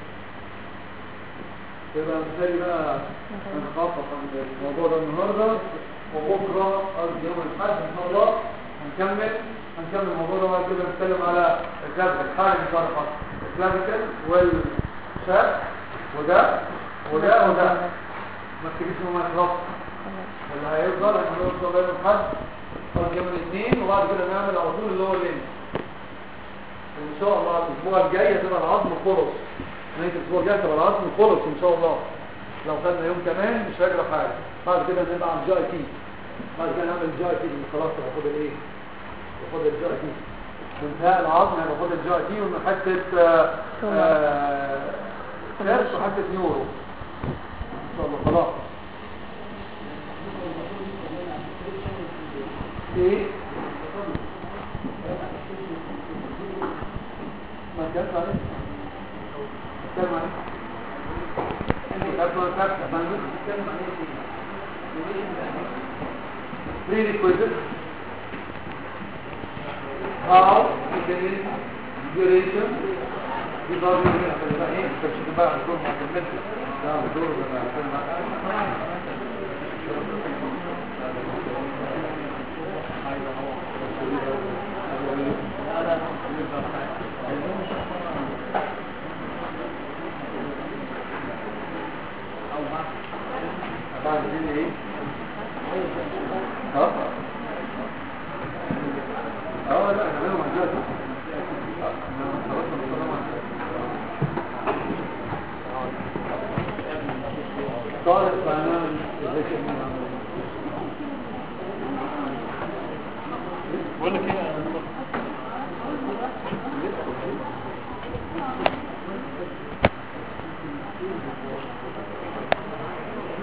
يبقى مثالي بقى هنخفف عن الموضوع ده النهارده وبكره قصدي يوم الاحد ان شاء الله هنكمل هنكمل الموضوع ده بعد كده نتكلم على الكلاسيك حاجه مشاركه الكلاسيكال والشاب وده وده وده ما تجيش انه ما يخلص اللي هيفضل هنعمله ان شاء الله يوم الاحد قصدي يوم الاثنين وبعد كده نعمل على طول اللي هو اللينك ان شاء الله الاسبوع الجاي هتبقى العظم خلص نهايه الاسبوع الجاي هتبقى العظم خلص ان شاء الله لو خدنا يوم كمان مش هيجرى حاجه بعد كده نبقى على الجي تي بعد كده نعمل الجي تي خلاص هاخد الايه هاخد الجي تي انتهاء العظم هيبقى خد الجي تي وحته آه كاس وحته نيورو ان شاء الله خلاص ايه ما كانش عليه كان عليه انت كانت ما كانت ما كان عليه prerequisite how it duration دي برضه من الفريقين مش بقى الدور مع المثل لا الدور ده بعد كده ايه اه اه لا انا ما جاز طالب فنان بقول لك ايه